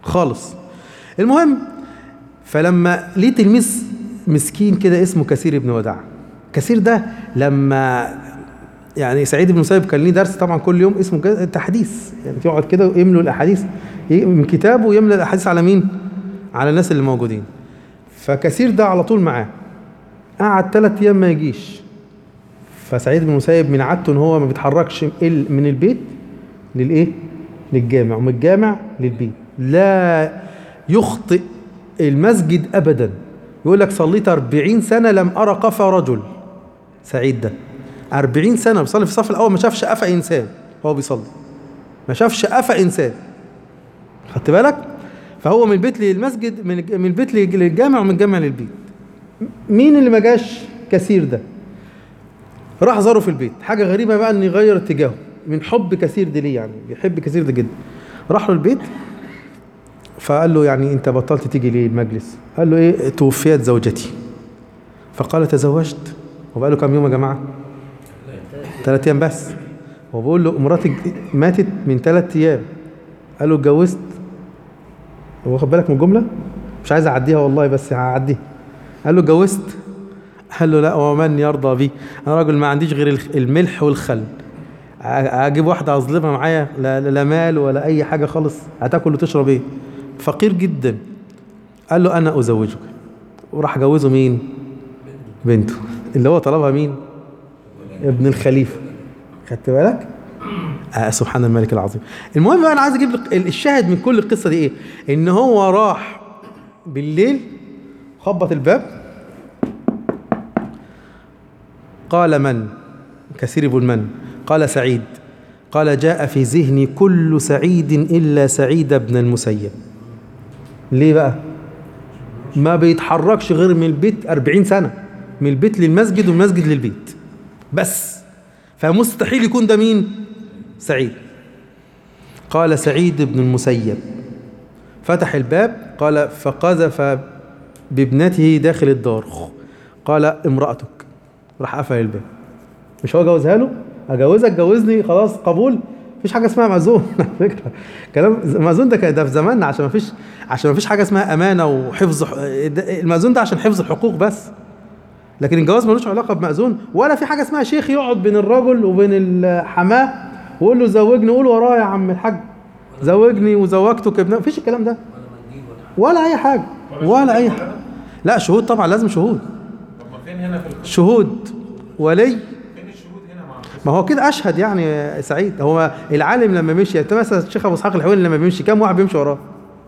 خالص المهم فلما ليه تلميذ مسكين كده اسمه كثير بن وداع كثير ده لما يعني سعيد بن المسيب كان ليه درس طبعا كل يوم اسمه كده تحديث يعني يقعد كده ويملوا الاحاديث ي- من كتابه يملى الاحاديث على مين؟ على الناس اللي موجودين فكثير ده على طول معاه قعد ثلاث ايام ما يجيش فسعيد بن المسيب من عادته ان هو ما بيتحركش ال- من البيت للايه؟ للجامع ومن الجامع للبيت لا يخطئ المسجد ابدا يقول لك صليت 40 سنه لم ارى قفا رجل سعيد ده 40 سنه بيصلي في الصف الاول ما شافش قفا انسان وهو بيصلي ما شافش قفا انسان خدت بالك فهو من البيت للمسجد من الج- من البيت للجامع ومن الجامع للبيت مين اللي ما جاش كثير ده راح زاره في البيت حاجه غريبه بقى ان يغير اتجاهه من حب كثير ده ليه يعني بيحب كثير ده جدا راح له البيت فقال له يعني انت بطلت تيجي ليه المجلس قال له ايه توفيت زوجتي فقال تزوجت وبقى له كام يوم يا جماعه ثلاث ايام بس هو بيقول له مراتي ماتت من ثلاث ايام قال له اتجوزت هو واخد بالك من الجمله مش عايز اعديها والله بس هعديها قال له اتجوزت قال له لا ومن يرضى بي انا راجل ما عنديش غير الخ- الملح والخل أ- اجيب واحده اظلمها معايا لا, لا مال ولا اي حاجه خالص هتاكل وتشرب ايه فقير جدا قال له انا ازوجك وراح جوزه مين بنته اللي هو طلبها مين ابن الخليفه خدت بالك آه سبحان الملك العظيم المهم بقى انا عايز اجيب لك ال- الشاهد من كل القصه دي ايه ان هو راح بالليل خبط الباب قال من كثير بن من قال سعيد قال جاء في ذهني كل سعيد إلا سعيد بن المسيب ليه بقى ما بيتحركش غير من البيت أربعين سنة من البيت للمسجد والمسجد للبيت بس فمستحيل يكون ده مين سعيد قال سعيد بن المسيب فتح الباب قال فقذف بابنته داخل الدار قال امرأتك راح قفل الباب مش هو جوزها له اجوزك جوزني خلاص قبول مفيش حاجه اسمها مأذون على فكره كلام المأذون ده كان- ده في زماننا عشان مفيش عشان مفيش حاجه اسمها امانه وحفظ ح- ده- المأذون ده عشان حفظ الحقوق بس لكن الجواز ملوش علاقه بمأذون ولا في حاجه اسمها شيخ يقعد بين الرجل وبين الحماه ويقول له زوجني قول وراه يا عم الحاج زوجني وزوجتك ابن مفيش الكلام ده ولا اي حاجه ولا اي حاجه لا شهود طبعا لازم شهود طب ما فين هنا في القصه شهود ولي فين الشهود هنا مع القصه ما هو كده اشهد يعني يا سعيد هو العالم لما مشي انت مثلا الشيخ ابو اسحاق الحويني لما بيمشي كام واحد بيمشي وراه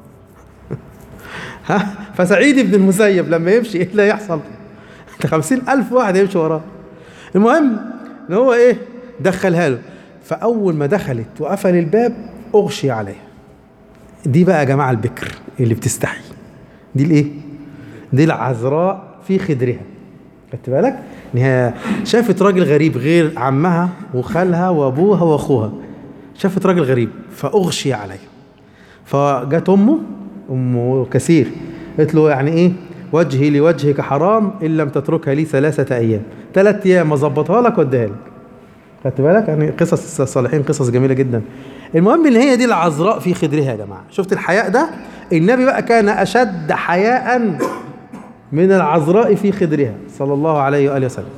ها فسعيد بن المسيب لما يمشي ايه اللي هيحصل ده خمسين ألف واحد يمشي وراه المهم ان هو ايه دخلها له فاول ما دخلت وقفل الباب اغشي عليها دي بقى يا جماعه البكر اللي بتستحي دي الايه دي العذراء في خدرها خدت بالك ان هي شافت راجل غريب غير عمها وخالها وابوها واخوها شافت راجل غريب فاغشي عليه فجت امه ام كثير قالت له يعني ايه وجهي لوجهك حرام ان لم تتركها لي ثلاثه ايام ثلاث ايام اظبطها لك واديها لك خدت بالك يعني قصص الصالحين قصص جميله جدا المهم ان هي دي العذراء في خدرها يا جماعه شفت الحياء ده النبي بقى كان اشد حياء من العذراء في خدرها صلى الله عليه واله وسلم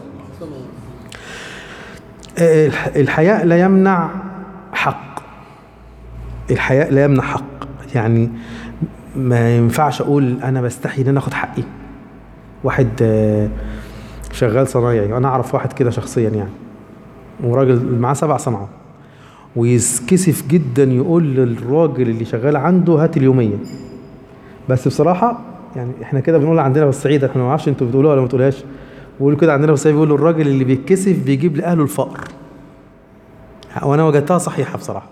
آه، الح- الحياء لا يمنع حق الحياء لا يمنع حق يعني ما ينفعش اقول انا بستحي ان انا اخد حقي واحد آه، شغال صنايعي وانا اعرف واحد كده شخصيا يعني وراجل معاه سبع صنعات ويسكسف جدا يقول للراجل اللي شغال عنده هات اليوميه بس بصراحه يعني احنا كده بنقول عندنا في الصعيد احنا ما نعرفش انتوا بتقولوها ولا ما بتقولوهاش بيقولوا كده عندنا في الصعيد بيقولوا الراجل اللي بيتكسف بيجيب لاهله الفقر وانا وجدتها صحيحه بصراحه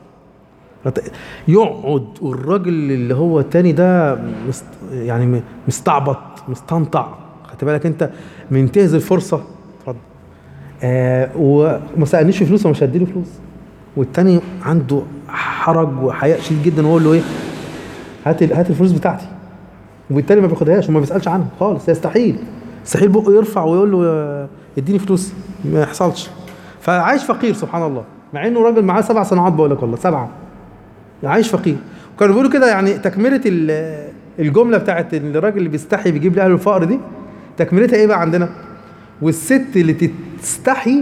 يقعد والراجل اللي هو التاني ده مست يعني م- مستعبط مستنطع خدت بالك انت منتهز الفرصه اتفضل آه وما سالنيش في فلوس ومش هديله فلوس والتاني عنده حرج وحياء شديد جدا ويقول له ايه هات ال- هات الفلوس بتاعتي وبالتالي ما بياخدهاش وما بيسالش عنها خالص يستحيل يستحيل بقه يرفع ويقول له آه، اديني فلوس ما يحصلش فعايش فقير سبحان الله مع انه راجل معاه سبع صناعات بقول لك والله سبعه عايش فقير كانوا بيقولوا كده يعني تكمله ال- الجمله بتاعت الراجل اللي بيستحي بيجيب لاهله الفقر دي تكملتها ايه بقى عندنا والست اللي تستحي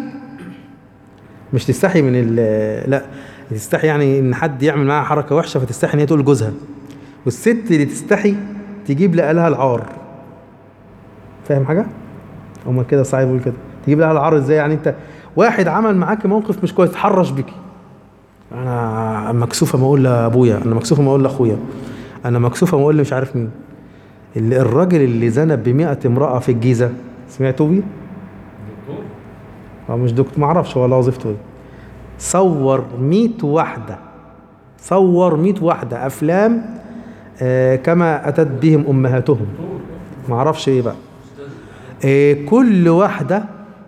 مش تستحي من ال لا تستحي يعني ان حد يعمل معاها حركه وحشه فتستحي ان هي تقول جوزها والست اللي تستحي تجيب لأهلها العار فاهم حاجه هما كده صعب يقول كده تجيب لها العار ازاي يعني انت واحد عمل معاك موقف مش كويس تحرش بيكي انا مكسوفه ما اقول لابويا انا مكسوفه ما اقول لاخويا انا مكسوفه ما اقول مش عارف مين اللي الراجل اللي زنب ب امراه في الجيزه سمعتوا بيه؟ دكتور هو مش دكتور ما اعرفش ولا وظيفته ايه صور 100 واحده صور 100 واحده افلام آه كما اتت بهم امهاتهم ما اعرفش ايه بقى آه كل واحده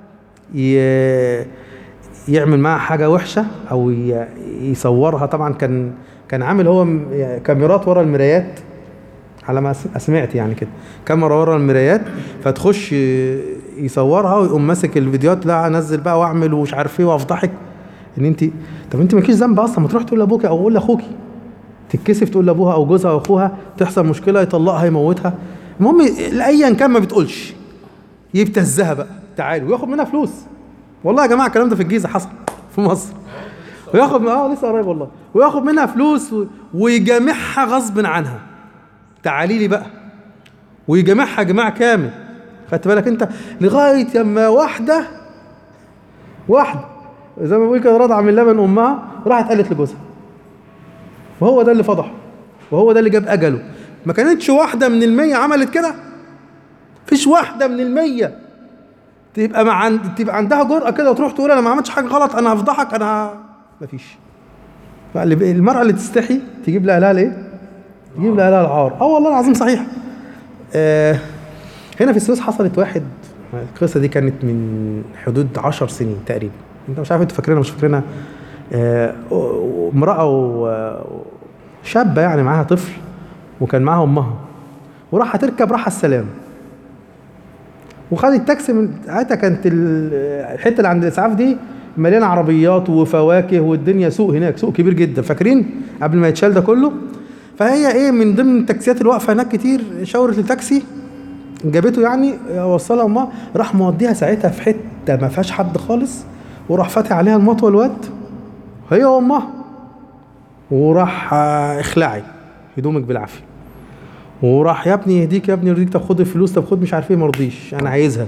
ي- يعمل معاها حاجه وحشه او ي- يصورها طبعا كان كان عامل هو م- كاميرات ورا المرايات على ما أس- سمعت يعني كده كاميرا ورا المرايات فتخش ي- يصورها ويقوم ماسك الفيديوهات لا انزل بقى واعمل ومش عارف ايه وافضحك ان انت طب انت مالكيش ذنب اصلا ما تروح تقول لابوك او قول لاخوكي تتكسف تقول لابوها او جوزها او اخوها تحصل مشكله يطلقها يموتها المهم ايا كان ما بتقولش يبتزها بقى تعالوا وياخد منها فلوس والله يا جماعه الكلام ده في الجيزه حصل في مصر وياخد اه لسه قريب والله وياخد منها فلوس و... ويجامعها غصب عنها تعالي لي بقى ويجامعها جماع كامل خدت بالك انت لغايه يما واحده واحده زي ما بيقول كده رضع من لبن امها راحت قالت لجوزها وهو ده اللي فضحه وهو ده اللي جاب اجله ما كانتش واحده من المية عملت كده فيش واحده من المية تبقى مع عند... تبقى عندها جرأة كده وتروح تقول انا ما عملتش حاجه غلط انا هفضحك انا ه- مفيش فاللي- المرأة اللي تستحي تجيب لها الايه؟ تجيب لها العار اه والله العظيم صحيح آه هنا في السويس حصلت واحد القصه دي كانت من حدود عشر سنين تقريبا انت مش عارف انتوا فاكرينها مش فاكرينها آه، امراه و- شابه يعني معاها طفل وكان معاها امها وراح تركب راح السلام وخدت تاكسي من ساعتها كانت ال- الحته اللي عند الاسعاف دي مليانه عربيات وفواكه والدنيا سوق هناك سوق كبير جدا فاكرين قبل ما يتشال ده كله فهي ايه من ضمن التاكسيات اللي واقفه هناك كتير شاورت التاكسي جابته يعني وصلها امها راح موديها ساعتها في حته ما فيهاش حد خالص وراح فاتح عليها المطوه الواد هي وامها وراح آه، اخلعي هدومك بالعافيه وراح يا ابني يهديك يا ابني يرضيك طب خد الفلوس طب خد مش عارف ايه ما رضيش انا عايزها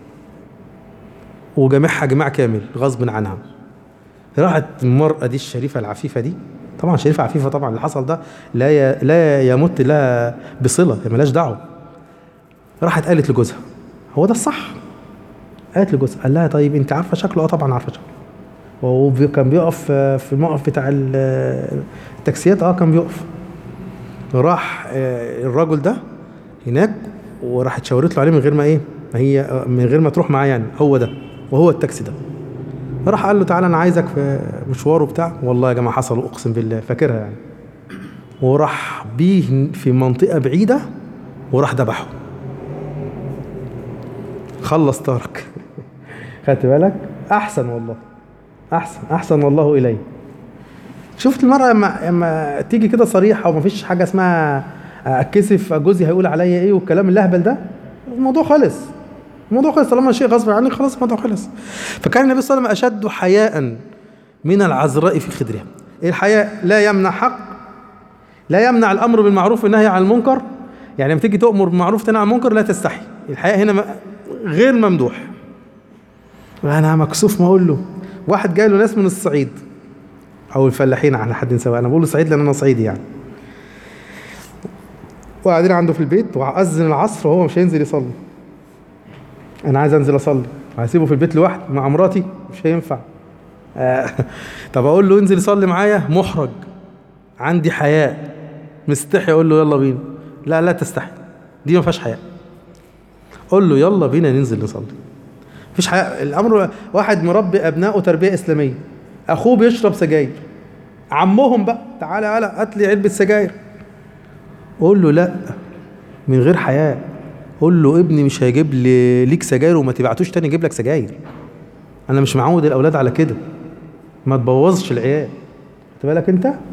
وجامعها جماع كامل غصب عنها راحت المرأة دي الشريفة العفيفة دي طبعا شريفة عفيفة طبعا اللي حصل ده لا ي... لا يمت لها بصلة هي ملاش دعوة راحت قالت لجوزها هو ده الصح قالت لجوزها قال لها طيب انت عارفة شكله اه طبعا عارفة شكله وهو بي- كان بيقف آه، في الموقف بتاع ال- التاكسيات اه كان بيقف راح آه، الراجل ده هناك وراحت شاورت له عليه من غير ما ايه ما هي آه، من غير ما تروح معاه يعني هو ده وهو التاكسي ده راح قال له تعالى انا عايزك في مشوار وبتاع والله يا جماعه حصل اقسم بالله فاكرها يعني وراح بيه في منطقه بعيده وراح ذبحه خلص تارك خدت بالك احسن والله احسن احسن والله اليه شفت المرأة لما لما تيجي كده صريحة ومفيش حاجة اسمها اتكسف جوزي هيقول عليا ايه والكلام اللهبل ده الموضوع خلص الموضوع خلص طالما شيء غصب عنك خلاص الموضوع خلص فكان النبي صلى الله عليه وسلم اشد حياء من العذراء في خدرها الحياء لا يمنع حق لا يمنع الامر بالمعروف والنهي عن المنكر يعني لما تيجي تؤمر بالمعروف تنهى عن المنكر لا تستحي الحياء هنا م- غير ممدوح انا مكسوف ما اقول له واحد جاي له ناس من الصعيد او الفلاحين على حد سواء انا بقول له صعيد لان انا صعيدي يعني وقاعدين عنده في البيت واذن العصر وهو مش هينزل يصلي انا عايز انزل اصلي هسيبه في البيت لوحدي مع مراتي مش هينفع آه، طب اقول له انزل يصلي معايا محرج عندي حياء مستحي اقول له يلا بينا لا لا تستحي دي ما فيهاش حياء قول له يلا بينا ننزل نصلي مفيش حياء الامر واحد مربي ابنائه تربيه اسلاميه اخوه بيشرب سجاير عمهم بقى تعالى يلا هات لي علبه سجاير قول له لا من غير حياء قول له ابني مش هيجيب لي ليك سجاير وما تبعتوش تاني يجيب لك سجاير انا مش معود الاولاد على كده ما تبوظش العيال خد بالك انت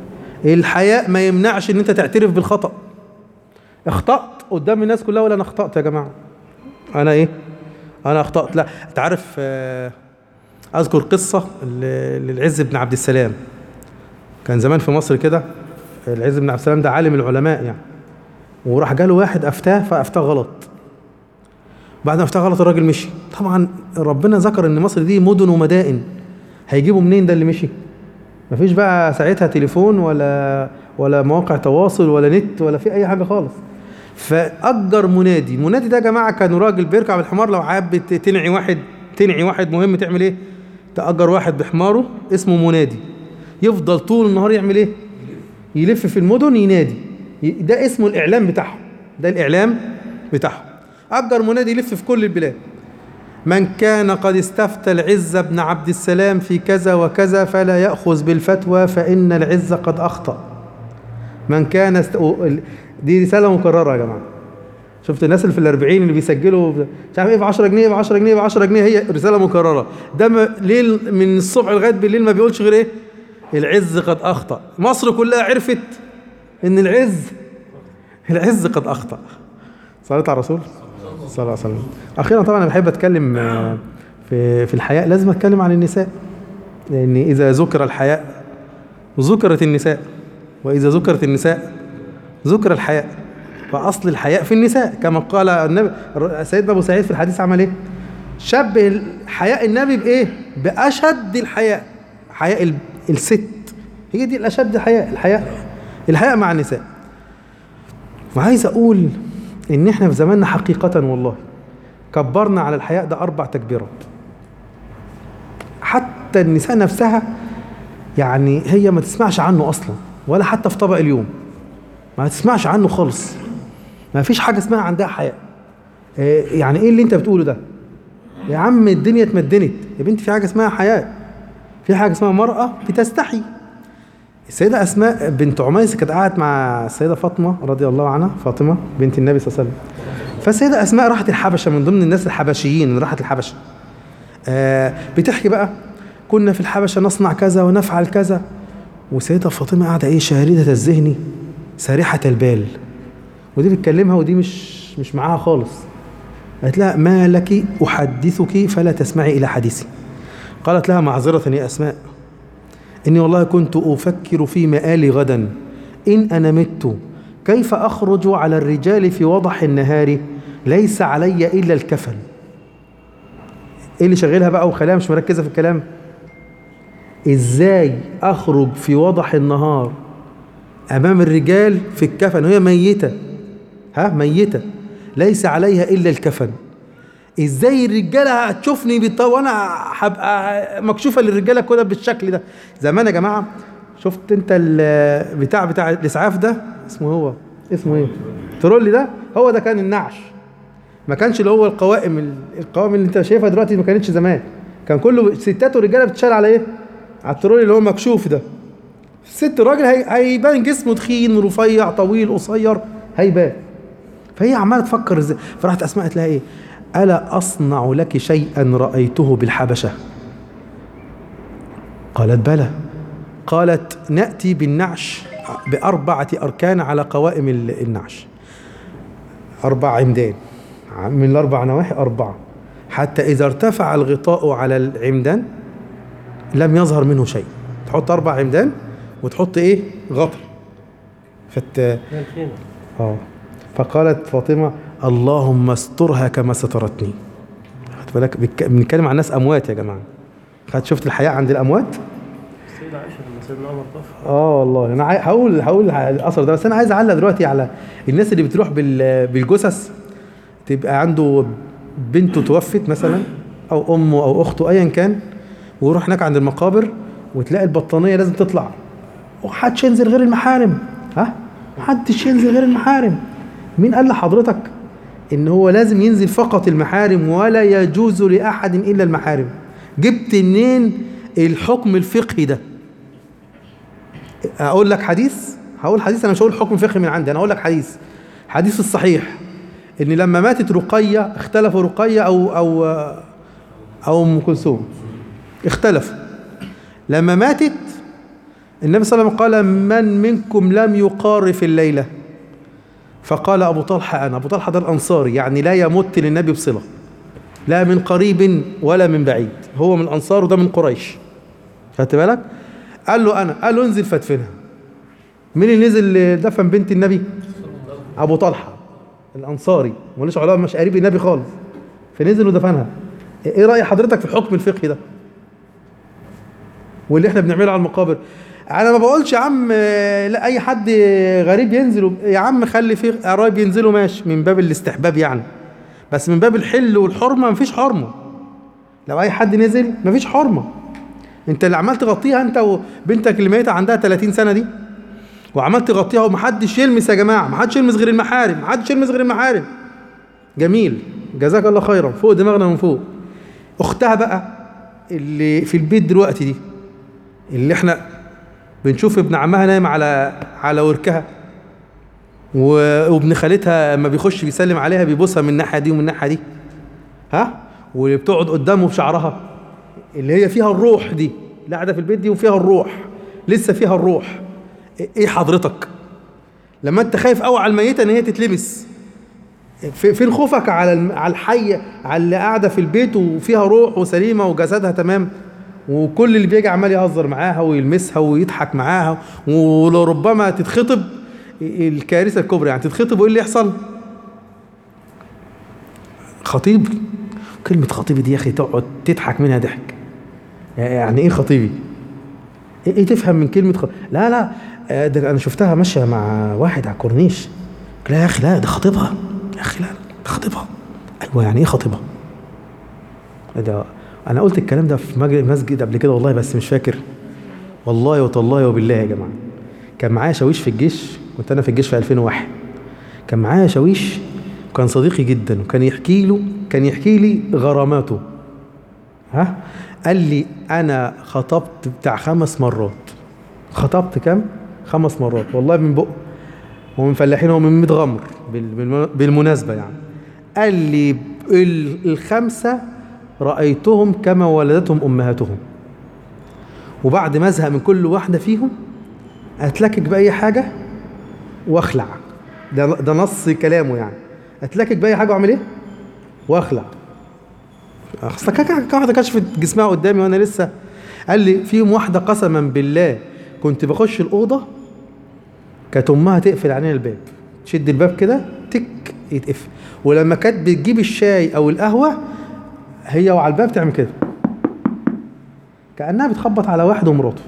الحياء ما يمنعش ان انت تعترف بالخطأ اخطأت قدام الناس كلها ولا انا اخطأت يا جماعة انا ايه انا اخطأت لا انت عارف آه، اذكر قصة ل- للعز بن عبد السلام كان زمان في مصر كده العز بن عبد السلام ده عالم العلماء يعني وراح جاله واحد افتاه فافتاه غلط بعد ما افتاه غلط الراجل مشي طبعا ربنا ذكر ان مصر دي مدن ومدائن هيجيبوا منين ده اللي مشي مفيش بقى ساعتها تليفون ولا ولا مواقع تواصل ولا نت ولا في اي حاجه خالص فاجر منادي المنادي ده يا جماعه كان راجل بيركب الحمار لو حابب تنعي واحد تنعي واحد مهم تعمل ايه تاجر واحد بحماره اسمه منادي يفضل طول النهار يعمل ايه يلف في المدن ينادي ي- ده اسمه الاعلام بتاعهم ده الاعلام بتاعهم اجر منادي يلف في كل البلاد من كان قد استفتى العز بن عبد السلام في كذا وكذا فلا يأخذ بالفتوى فإن العز قد أخطأ من كان است... دي رسالة مكررة يا جماعة شفت الناس اللي في الأربعين اللي بيسجلوا مش عارف ايه ب 10 جنيه ب 10 جنيه ب 10 جنيه هي رسالة مكررة ده م... ليل من الصبح لغاية بالليل ما بيقولش غير ايه العز قد أخطأ مصر كلها عرفت إن العز العز قد أخطأ صلاة على الرسول صلى الله عليه وسلم اخيرا طبعا انا بحب اتكلم آه، في في الحياء لازم اتكلم عن النساء لان اذا ذكر الحياء ذكرت النساء واذا ذكرت النساء ذكر الحياء فاصل الحياء في النساء كما قال النبي سيدنا ابو سعيد في الحديث عمل ايه شبه حياء النبي بايه باشد الحياء حياء ال- الست هي دي الاشد حياء الحياء الحياء مع النساء وعايز اقول ان احنا في زماننا حقيقة والله كبرنا على الحياء ده اربع تكبيرات حتى النساء نفسها يعني هي ما تسمعش عنه اصلا ولا حتى في طبق اليوم ما تسمعش عنه خالص ما فيش حاجة اسمها عندها حياء إيه يعني ايه اللي انت بتقوله ده يا عم الدنيا اتمدنت يا بنتي في حاجة اسمها حياء في حاجة اسمها مرأة بتستحي السيدة أسماء بنت عميس كانت قاعدة مع السيدة فاطمة رضي الله عنها فاطمة بنت النبي صلى الله عليه وسلم فالسيدة أسماء راحت الحبشة من ضمن الناس الحبشيين اللي راحت الحبشة آه بتحكي بقى كنا في الحبشة نصنع كذا ونفعل كذا وسيدة فاطمة قاعدة إيه شاردة الذهن سارحة البال ودي بتكلمها ودي مش مش معاها خالص قالت لها ما لك أحدثك فلا تسمعي إلى حديثي قالت لها معذرة يا أسماء إني والله كنت أفكر في مآلي غدا إن أنا مت كيف أخرج على الرجال في وضح النهار ليس علي إلا الكفن إيه اللي شغلها بقى وخلاها مش مركزة في الكلام إزاي أخرج في وضح النهار أمام الرجال في الكفن وهي ميتة ها ميتة ليس عليها إلا الكفن ازاي الرجاله هتشوفني بالط... وانا هبقى مكشوفه للرجاله كده بالشكل ده زمان يا جماعه شفت انت ال- بتاع بتاع الاسعاف ده اسمه هو اسمه ايه ترولي ده هو ده كان النعش ما كانش اللي هو القوائم ال- القوائم اللي انت شايفها دلوقتي ما كانتش زمان كان كله ستات ورجاله بتشال على ايه على الترولي اللي هو مكشوف ده الست الراجل هي... هيبان جسمه تخين رفيع طويل قصير هيبان فهي عماله تفكر ازاي فراحت اسماء قالت لها ايه الا اصنع لك شيئا رايته بالحبشه قالت بلى قالت ناتي بالنعش باربعه اركان على قوائم ال- النعش اربع عمدان من الاربع نواحي اربعه حتى اذا ارتفع الغطاء على العمدان لم يظهر منه شيء تحط اربع عمدان وتحط ايه غطا فت الخيمة اه فقالت فاطمه اللهم استرها كما سترتني خد بالك بك- بنتكلم عن ناس اموات يا جماعه خد شفت الحياء عند الاموات السيدة عائشة لما سيدنا عمر طف اه والله انا عاي- هقول هقول الاثر ده بس انا عايز اعلق دلوقتي على الناس اللي بتروح بال- بالجثث تبقى عنده بنته توفت مثلا او امه او اخته ايا كان ويروح هناك عند المقابر وتلاقي البطانيه لازم تطلع ومحدش ينزل غير المحارم ها محدش ينزل غير المحارم مين قال لحضرتك ان هو لازم ينزل فقط المحارم ولا يجوز لاحد الا المحارم جبت منين الحكم الفقهي ده اقول لك حديث هقول حديث انا مش هقول حكم فقهي من عندي انا هقول لك حديث حديث الصحيح ان لما ماتت رقيه اختلفوا رقيه او او او ام كلثوم اختلفوا لما ماتت النبي صلى الله عليه وسلم قال من منكم لم يقارف الليلة فقال أبو طلحة أنا أبو طلحة ده الأنصاري يعني لا يمت للنبي بصلة لا من قريب ولا من بعيد هو من الأنصار وده من قريش خدت بالك قال له أنا قال له انزل فادفنها مين اللي نزل دفن بنت النبي أبو طلحة الأنصاري ملوش علاقة مش قريب النبي خالص فنزل ودفنها ايه رأي حضرتك في الحكم الفقهي ده واللي احنا بنعمله على المقابر انا ما بقولش يا عم آه، لا اي حد غريب ينزل يا عم خلي فيه قرايب ينزلوا ماشي من باب الاستحباب يعني بس من باب الحل والحرمه مفيش حرمه لو اي حد نزل مفيش حرمه انت اللي عمال تغطيها انت وبنتك اللي ميته عندها 30 سنه دي وعمال تغطيها ومحدش يلمس يا جماعه محدش يلمس غير المحارم محدش يلمس غير المحارم جميل جزاك الله خيرا فوق دماغنا من فوق اختها بقى اللي في البيت دلوقتي دي اللي احنا بنشوف ابن عمها نايم على على وركها و- وابن خالتها لما بيخش بيسلم عليها بيبوسها من الناحيه دي ومن الناحيه دي ها واللي بتقعد قدامه بشعرها اللي هي فيها الروح دي اللي قاعده في البيت دي وفيها الروح لسه فيها الروح ايه حضرتك لما انت خايف قوي على الميته ان هي تتلبس في- فين خوفك على الم- على الحيه على اللي قاعده في البيت وفيها روح وسليمه وجسدها تمام وكل اللي بيجي عمال يهزر معاها ويلمسها ويضحك معاها ولربما تتخطب الكارثه الكبرى يعني تتخطب وايه اللي يحصل؟ خطيب كلمة خطيبي دي يا أخي تقعد تضحك منها ضحك يعني إيه خطيبي؟ إيه, إيه تفهم من كلمة خ... لا لا آه، ده أنا شفتها ماشية مع واحد على الكورنيش لا يا أخي لا ده خطيبها يا أخي لا لا، ده خطيبها أيوه يعني إيه خطيبها؟ ده أنا قلت الكلام ده في مج- مسجد قبل كده والله بس مش فاكر والله وتالله وبالله يا جماعة كان معايا شاويش في الجيش كنت أنا في الجيش في 2001 كان معايا شاويش وكان صديقي جدا وكان يحكي له كان يحكي لي غراماته ها قال لي انا خطبت بتاع خمس مرات خطبت كام خمس مرات والله من بق ومن فلاحين ومن ميت غمر بال- بالم- بالمناسبه يعني قال لي ال- الخمسه رايتهم كما ولدتهم امهاتهم وبعد ما ازهق من كل واحده فيهم اتلكك باي حاجه واخلع ده ده نص كلامه يعني اتلكك باي حاجه واعمل ايه واخلع اصل كان كان واحده كشفت جسمها قدامي وانا لسه قال لي فيهم واحده قسما بالله كنت بخش الاوضه كانت امها تقفل علينا الباب تشد الباب كده تك يتقفل ولما كانت بتجيب الشاي او القهوه هي وعلى الباب تعمل كده كانها بتخبط على واحد ومراته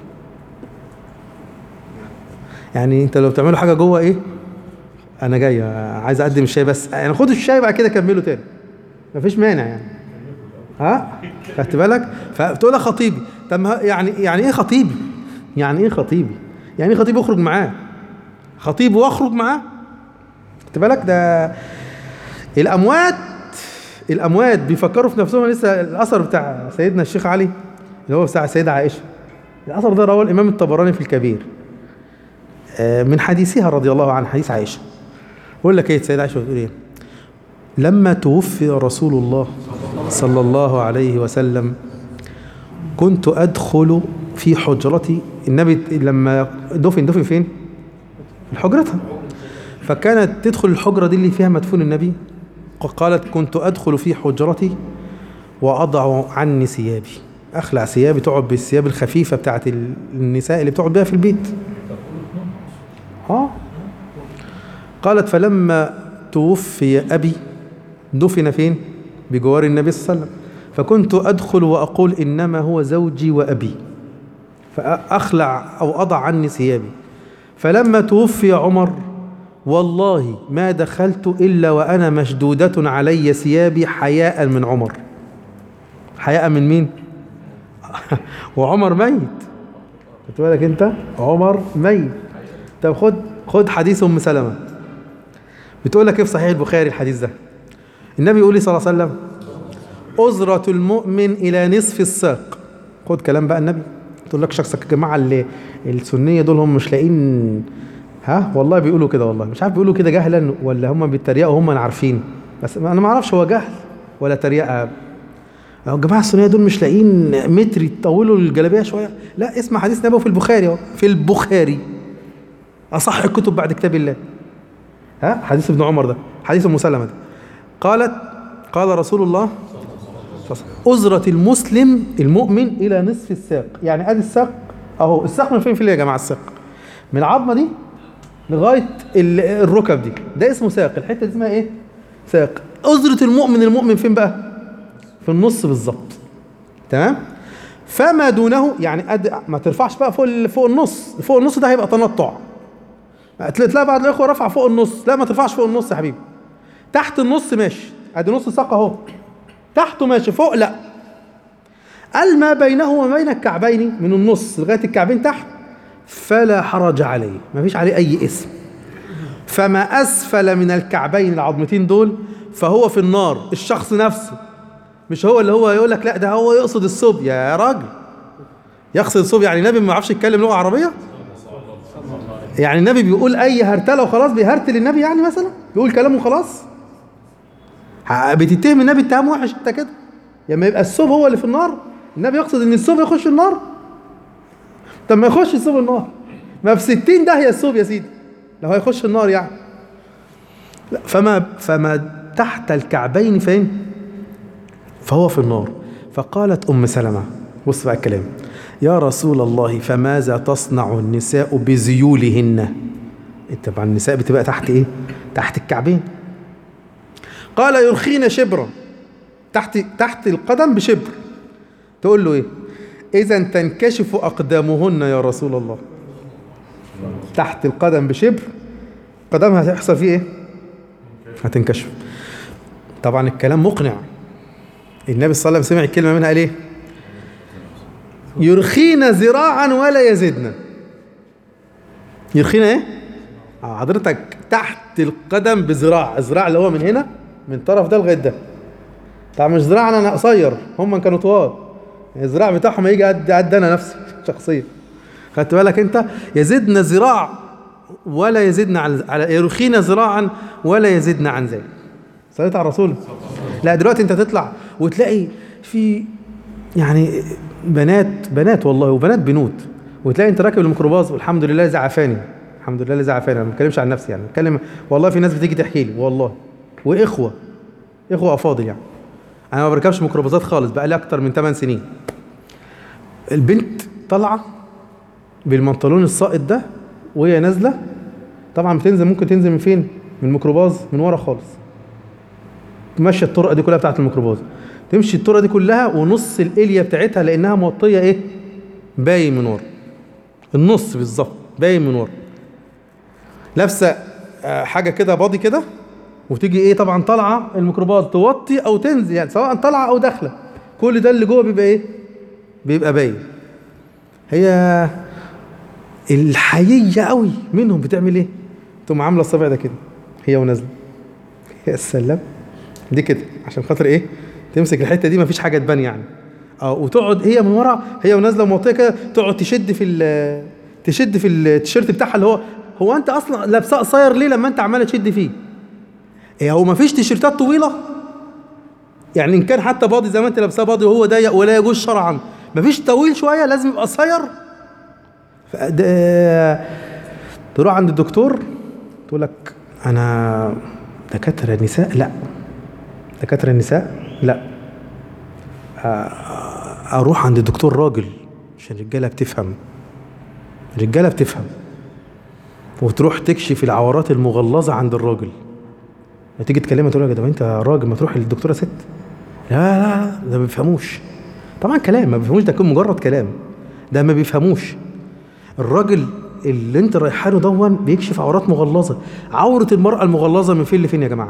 يعني انت لو بتعملوا حاجه جوه ايه انا جاي عايز اقدم الشاي بس يعني خدوا الشاي بعد كده كملوا تاني مفيش مانع يعني ها خدت بالك فبتقول لها خطيبي طب ما- يعني يعني ايه خطيبي يعني ايه خطيبي يعني ايه خطيبي اخرج معاه خطيبي واخرج معاه خدت بالك ده الاموات الاموات بيفكروا في نفسهم لسه الاثر بتاع سيدنا الشيخ علي اللي هو بتاع السيده عائشه الاثر ده رواه الامام الطبراني في الكبير آه، من حديثها رضي الله عنها حديث عائشه بقول لك ايه السيده عائشه بتقول ايه لما توفي رسول الله صلى الله عليه وسلم كنت ادخل في حجرتي النبي لما دفن دفن فين في حجرتها فكانت تدخل الحجرة دي اللي فيها مدفون النبي قالت كنت أدخل في حجرتي وأضع عني ثيابي أخلع ثيابي تقعد بالثياب الخفيفة بتاعت النساء اللي بتقعد بيها في البيت اه قالت فلما توفي أبي دفن فين بجوار النبي صلى الله عليه وسلم فكنت أدخل وأقول إنما هو زوجي وأبي فأخلع أو أضع عني ثيابي فلما توفي عمر والله ما دخلت إلا وأنا مشدودة علي ثيابي حياء من عمر حياء من مين؟ وعمر ميت خدت بالك أنت؟ عمر ميت طب خد خد حديث أم سلمة بتقول لك إيه في صحيح البخاري الحديث ده؟ النبي يقول لي صلى الله عليه وسلم أزرة المؤمن إلى نصف الساق خد كلام بقى النبي تقول لك شخصك يا جماعة اللي السنية دول هم مش لاقيين ها والله بيقولوا كده والله مش عارف بيقولوا كده جهلا ولا هم بيتريقوا هم عارفين بس انا ما اعرفش هو جهل ولا تريقه يا جماعه السنيه دول مش لاقيين متر يطولوا الجلابيه شويه لا اسمع حديث نبوي في البخاري اهو في البخاري اصح الكتب بعد كتاب الله ها حديث ابن عمر ده حديث ام سلمه ده قالت قال رسول الله أزرة المسلم المؤمن إلى نصف الساق يعني أدي الساق أهو الساق من فين فين يا جماعة الساق من العظمة دي لغاية ال- الركب دي ده اسمه ساق الحتة دي اسمها إيه ساق أزرة المؤمن المؤمن فين بقى في النص بالظبط تمام فما دونه يعني أد... ما ترفعش بقى فوق ال- فوق النص فوق النص ده هيبقى تنطع تلاقي تلاقي بعض الاخوه رفع فوق النص لا ما ترفعش فوق النص يا حبيبي تحت النص ماشي ادي نص ساق اهو تحته ماشي فوق لا قال ما بينه وما بين الكعبين من النص لغايه الكعبين تحت فلا حرج عليه ما فيش عليه اي اسم فما اسفل من الكعبين العظمتين دول فهو في النار الشخص نفسه مش هو اللي هو يقول لك لا ده هو يقصد الصوب يا راجل يقصد الصوب يعني النبي ما يعرفش يتكلم لغه عربيه يعني النبي بيقول اي هرتله وخلاص بيهرتل النبي يعني مثلا بيقول كلامه خلاص ه- بتتهم النبي اتهام وحش انت كده لما يبقى الثوب هو اللي في النار النبي يقصد ان الثوب يخش النار طب ما يخش الثوب النار ما في 60 ده هي الثوب يا سيدي لو هيخش النار يعني لا فما فما تحت الكعبين فين فهو في النار فقالت ام سلمه بص بقى الكلام يا رسول الله فماذا تصنع النساء بذيولهن طبعا النساء بتبقى تحت ايه تحت الكعبين قال يرخين شبرا تحت تحت القدم بشبر تقول له ايه اذا تنكشف اقدامهن يا رسول الله تحت القدم بشبر قدمها هتحصل فيه ايه هتنكشف طبعا الكلام مقنع النبي صلى الله عليه وسلم سمع الكلمه منها قال ايه يرخين ذراعا ولا يزدن يرخين ايه آه، حضرتك تحت القدم بذراع الذراع اللي هو من هنا من طرف ده لغايه ده طبعا مش ذراعنا انا قصير هم كانوا طوال الذراع بتاعهم هيجي قد قد انا نفسي شخصيا خدت بالك انت يزدنا ذراع ولا يزدنا عن على يرخينا ذراعا ولا يزدنا عن ذلك صليت على الرسول لا دلوقتي انت تطلع وتلاقي في يعني بنات بنات والله وبنات بنوت وتلاقي انت راكب الميكروباص والحمد لله الذي عافاني الحمد لله الذي عافاني انا ما بتكلمش عن نفسي يعني بتكلم والله في ناس بتيجي تحكي لي والله واخوه اخوه افاضل يعني انا ما بركبش ميكروباصات خالص بقى لي اكتر من 8 سنين البنت طالعه بالبنطلون الساقط ده وهي نازله طبعا بتنزل ممكن تنزل من فين من الميكروباص من ورا خالص تمشي الطرق دي كلها بتاعت الميكروباص تمشي الطرق دي كلها ونص الاليه بتاعتها لانها موطيه ايه باين من ورا النص بالظبط باين من ورا لابسه آه، حاجه كده باضي كده وتيجي ايه طبعا طالعه الميكروباص توطي او تنزل يعني سواء طالعه او داخله كل ده اللي جوه بيبقى ايه بيبقى باين هي الحييه قوي منهم بتعمل ايه تقوم عامله الصابع ده كده هي ونازله يا سلام دي كده عشان خاطر ايه تمسك الحته دي مفيش حاجه تبان يعني اه وتقعد هي من ورا هي ونازله موطيه كده تقعد تشد في ال تشد في التيشيرت بتاعها اللي هو هو انت اصلا لابساه قصير ليه لما انت عماله تشد فيه ايه هو مفيش تيشيرتات طويله يعني ان كان حتى باضي زي ما انت لابساه باضي وهو ضيق ولا يجوز شرعا مفيش طويل شويه لازم يبقى قصير فده تروح عند الدكتور تقول لك انا دكاتره نساء لا دكاتره النساء لا آه، اروح عند دكتور راجل عشان الرجاله بتفهم الرجاله بتفهم وتروح تكشف العورات المغلظه عند الراجل تيجي تكلمها تقول لك ده انت راجل ما تروح للدكتوره ست لا لا لا ده ما بيفهموش طبعا كلام ما بيفهموش ده يكون مجرد كلام ده ما بيفهموش الراجل اللي انت رايحه له دون بيكشف عورات مغلظه عوره المراه المغلظه من فين لفين يا جماعه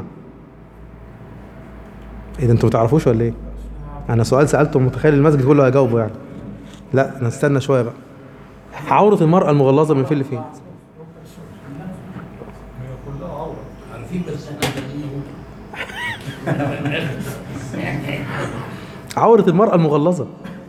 ايه ده انتوا ما تعرفوش ولا ايه انا سؤال سالته متخيل المسجد كله هيجاوبه يعني لا نستنى شويه بقى عوره المراه المغلظه من فين لفين عورة المرأة المغلظة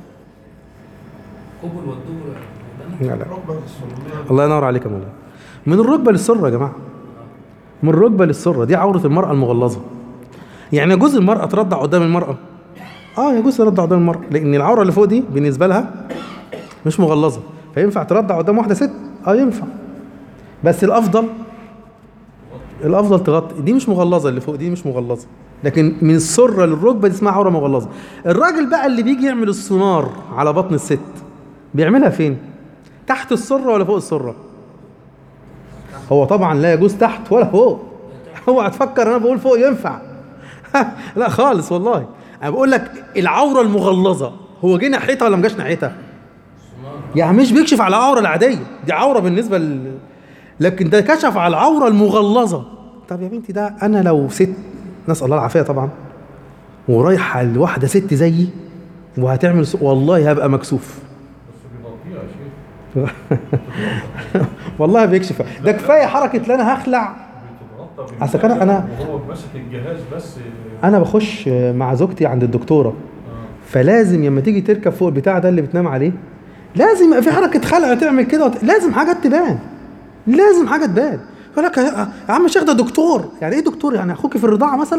قبل والدبر لا لا الله ينور عليك يا مولانا من الركبة للسرة يا جماعة من الركبة للسرة دي عورة المرأة المغلظة يعني يجوز المرأة ترضع قدام المرأة اه يجوز ترضع قدام المرأة لأن العورة اللي فوق دي بالنسبة لها مش مغلظة فينفع ترضع قدام واحدة ست اه ينفع بس الأفضل الأفضل تغطي دي مش مغلظة اللي فوق دي مش مغلظة لكن من السرة للركبة دي اسمها عورة مغلظة الراجل بقى اللي بيجي يعمل السونار على بطن الست بيعملها فين تحت السرة ولا فوق السرة هو طبعا لا يجوز تحت ولا فوق هو هتفكر انا بقول فوق ينفع لا خالص والله انا بقول لك العوره المغلظه هو جه ناحيتها ولا ما جاش ناحيتها يعني مش بيكشف على العوره العاديه دي عوره بالنسبه ل... لكن ده كشف على العوره المغلظه طب يا بنتي ده انا لو ست نسال الله العافيه طبعا ورايحه لواحده ست زيي وهتعمل س... والله هبقى مكسوف بس بيغطيها يا شيخ والله بيكشف ده كفايه حركه لا انا هخلع بتتغطى أصل كان أنا- وهو ماسك الجهاز بس انا بخش مع زوجتي عند الدكتوره فلازم لما تيجي تركب فوق البتاع ده اللي بتنام عليه لازم يبقى في حركه خلع تعمل كده وت... لازم حاجات تبان لازم حاجه تبان يقول لك يا يا عم الشيخ ده دكتور يعني ايه دكتور يعني اخوك في الرضاعه مثلا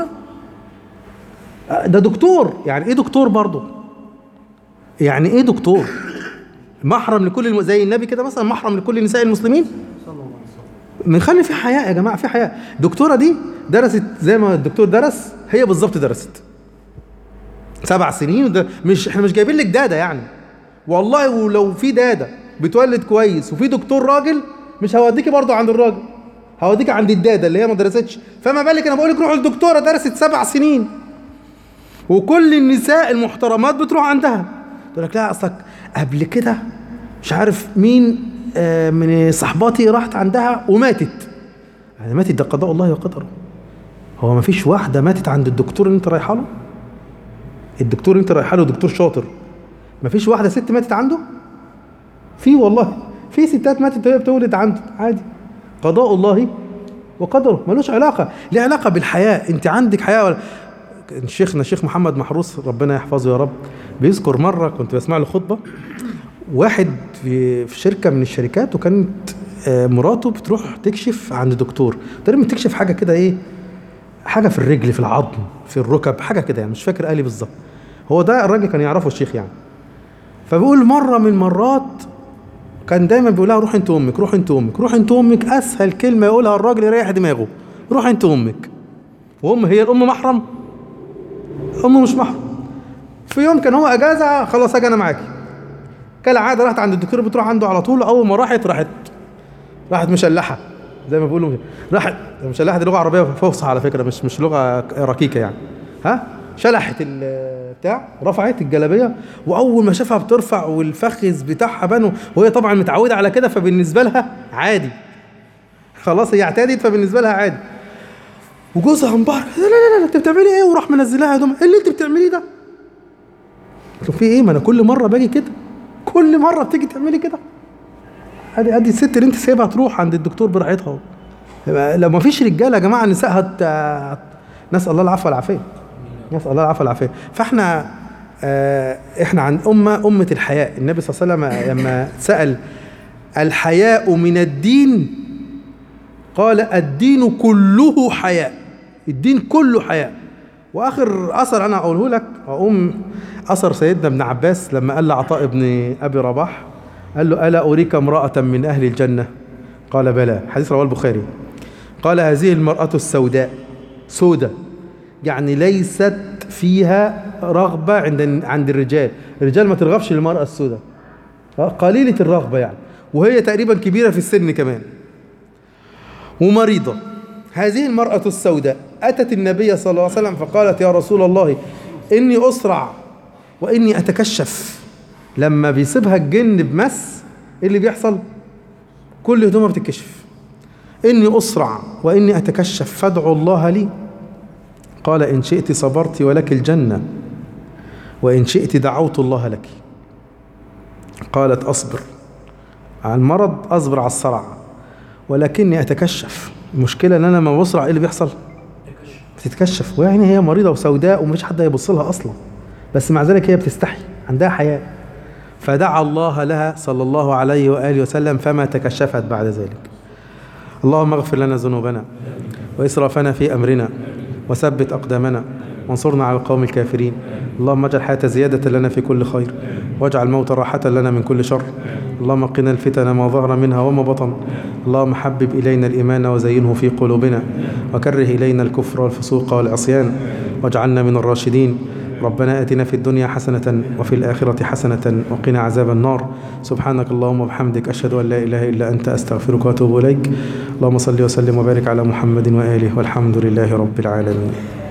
آه، ده دكتور يعني ايه دكتور برضه يعني ايه دكتور محرم لكل الم... زي النبي كده مثلا محرم لكل نساء المسلمين صلى الله عليه وسلم بنخلي في حياء يا جماعه في حياء الدكتوره دي درست زي ما الدكتور درس هي بالظبط درست سبع سنين وده مش احنا مش جايبين لك داده يعني والله ولو في داده بتولد كويس وفي دكتور راجل مش هوديكي برضه عند الراجل هوديكي عند الداده اللي هي ما درستش فما بالك انا بقول لك روحوا للدكتوره درست سبع سنين وكل النساء المحترمات بتروح عندها تقول لك لا اصلك قبل كده مش عارف مين آه، من صحباتي راحت عندها وماتت يعني ماتت ده قضاء الله وقدره هو ما فيش واحده ماتت عند الدكتور اللي انت رايحه له الدكتور اللي انت رايحه له دكتور شاطر ما فيش واحده ست ماتت عنده في والله في ستات ماتت وهي بتولد عنده عادي قضاء الله وقدره ملوش علاقه ليه علاقه بالحياه انت عندك حياه ولا شيخنا الشيخ محمد محروس ربنا يحفظه يا رب بيذكر مره كنت بسمع له خطبه واحد في في شركه من الشركات وكانت آه، مراته بتروح تكشف عند دكتور تقريبا بتكشف حاجه كده ايه حاجه في الرجل في العظم في الركب حاجه كده يعني مش فاكر قال لي بالظبط هو ده الراجل كان يعرفه الشيخ يعني فبيقول مره من المرات كان دايما بيقول لها روح انت امك روح انت امك روح انت امك اسهل كلمه يقولها الراجل يريح دماغه روح انت امك وام هي الام محرم امه مش محرم في يوم كان هو اجازه خلاص اجي انا معاكي كالعاده راحت عند الدكتور بتروح عنده على طول اول ما راحت راحت راحت مشلحه زي ما بيقولوا راحت مشلحه دي لغه عربيه فصحى على فكره مش مش لغه ركيكه يعني ها شلحت ال- بتاع رفعت الجلابيه واول ما شافها بترفع والفخذ بتاعها بان وهي طبعا متعوده على كده فبالنسبه لها عادي خلاص هي اعتادت فبالنسبه لها عادي وجوزها انبهر لا لا لا, لا انت بتعملي ايه وراح منزلها هدوم ايه اللي انت بتعمليه ده قلت له في ايه ما انا كل مره باجي كده كل مره بتيجي تعملي كده ادي ادي الست اللي انت سايبها تروح عند الدكتور براحتها اهو. يبقى لو ما فيش رجاله يا جماعه النساء هت نسال الله العفو والعافيه نسال الله العفو والعافيه فاحنا آه احنا عن امه امه الحياء النبي صلى الله عليه وسلم لما سال الحياء من الدين قال الدين كله حياء الدين كله حياء واخر اثر انا اقوله لك اقوم اثر سيدنا ابن عباس لما قال لعطاء بن ابي رباح قال له الا اريك امراه من اهل الجنه قال بلى حديث رواه البخاري قال هذه المراه السوداء سودة يعني ليست فيها رغبه عند عند الرجال الرجال ما ترغبش للمراه السوداء قليله الرغبه يعني وهي تقريبا كبيره في السن كمان ومريضة هذه المرأة السوداء أتت النبي صلى الله عليه وسلم فقالت يا رسول الله إني أسرع وإني أتكشف لما بيسيبها الجن بمس إيه اللي بيحصل كل هدومها بتتكشف إني أسرع وإني أتكشف فادعوا الله لي قال إن شئت صبرت ولك الجنة وإن شئت دعوت الله لك قالت أصبر على المرض أصبر على الصرع ولكني اتكشف المشكله ان انا لما بسرع ايه اللي بيحصل بتتكشف ويعني هي مريضه وسوداء ومفيش حد هيبص لها اصلا بس مع ذلك هي بتستحي عندها حياء فدعا الله لها صلى الله عليه واله وسلم فما تكشفت بعد ذلك اللهم اغفر لنا ذنوبنا واسرافنا في امرنا وثبت اقدامنا وانصرنا على القوم الكافرين اللهم اجعل الحياة زيادة لنا في كل خير واجعل الموت راحة لنا من كل شر اللهم قنا الفتن ما ظهر منها وما بطن اللهم حبب إلينا الإيمان وزينه في قلوبنا وكره إلينا الكفر والفسوق والعصيان واجعلنا من الراشدين ربنا آتنا في الدنيا حسنة وفي الآخرة حسنة وقنا عذاب النار سبحانك اللهم وبحمدك أشهد أن لا إله إلا أنت أستغفرك وأتوب إليك اللهم صل وسلم وبارك على محمد وآله والحمد لله رب العالمين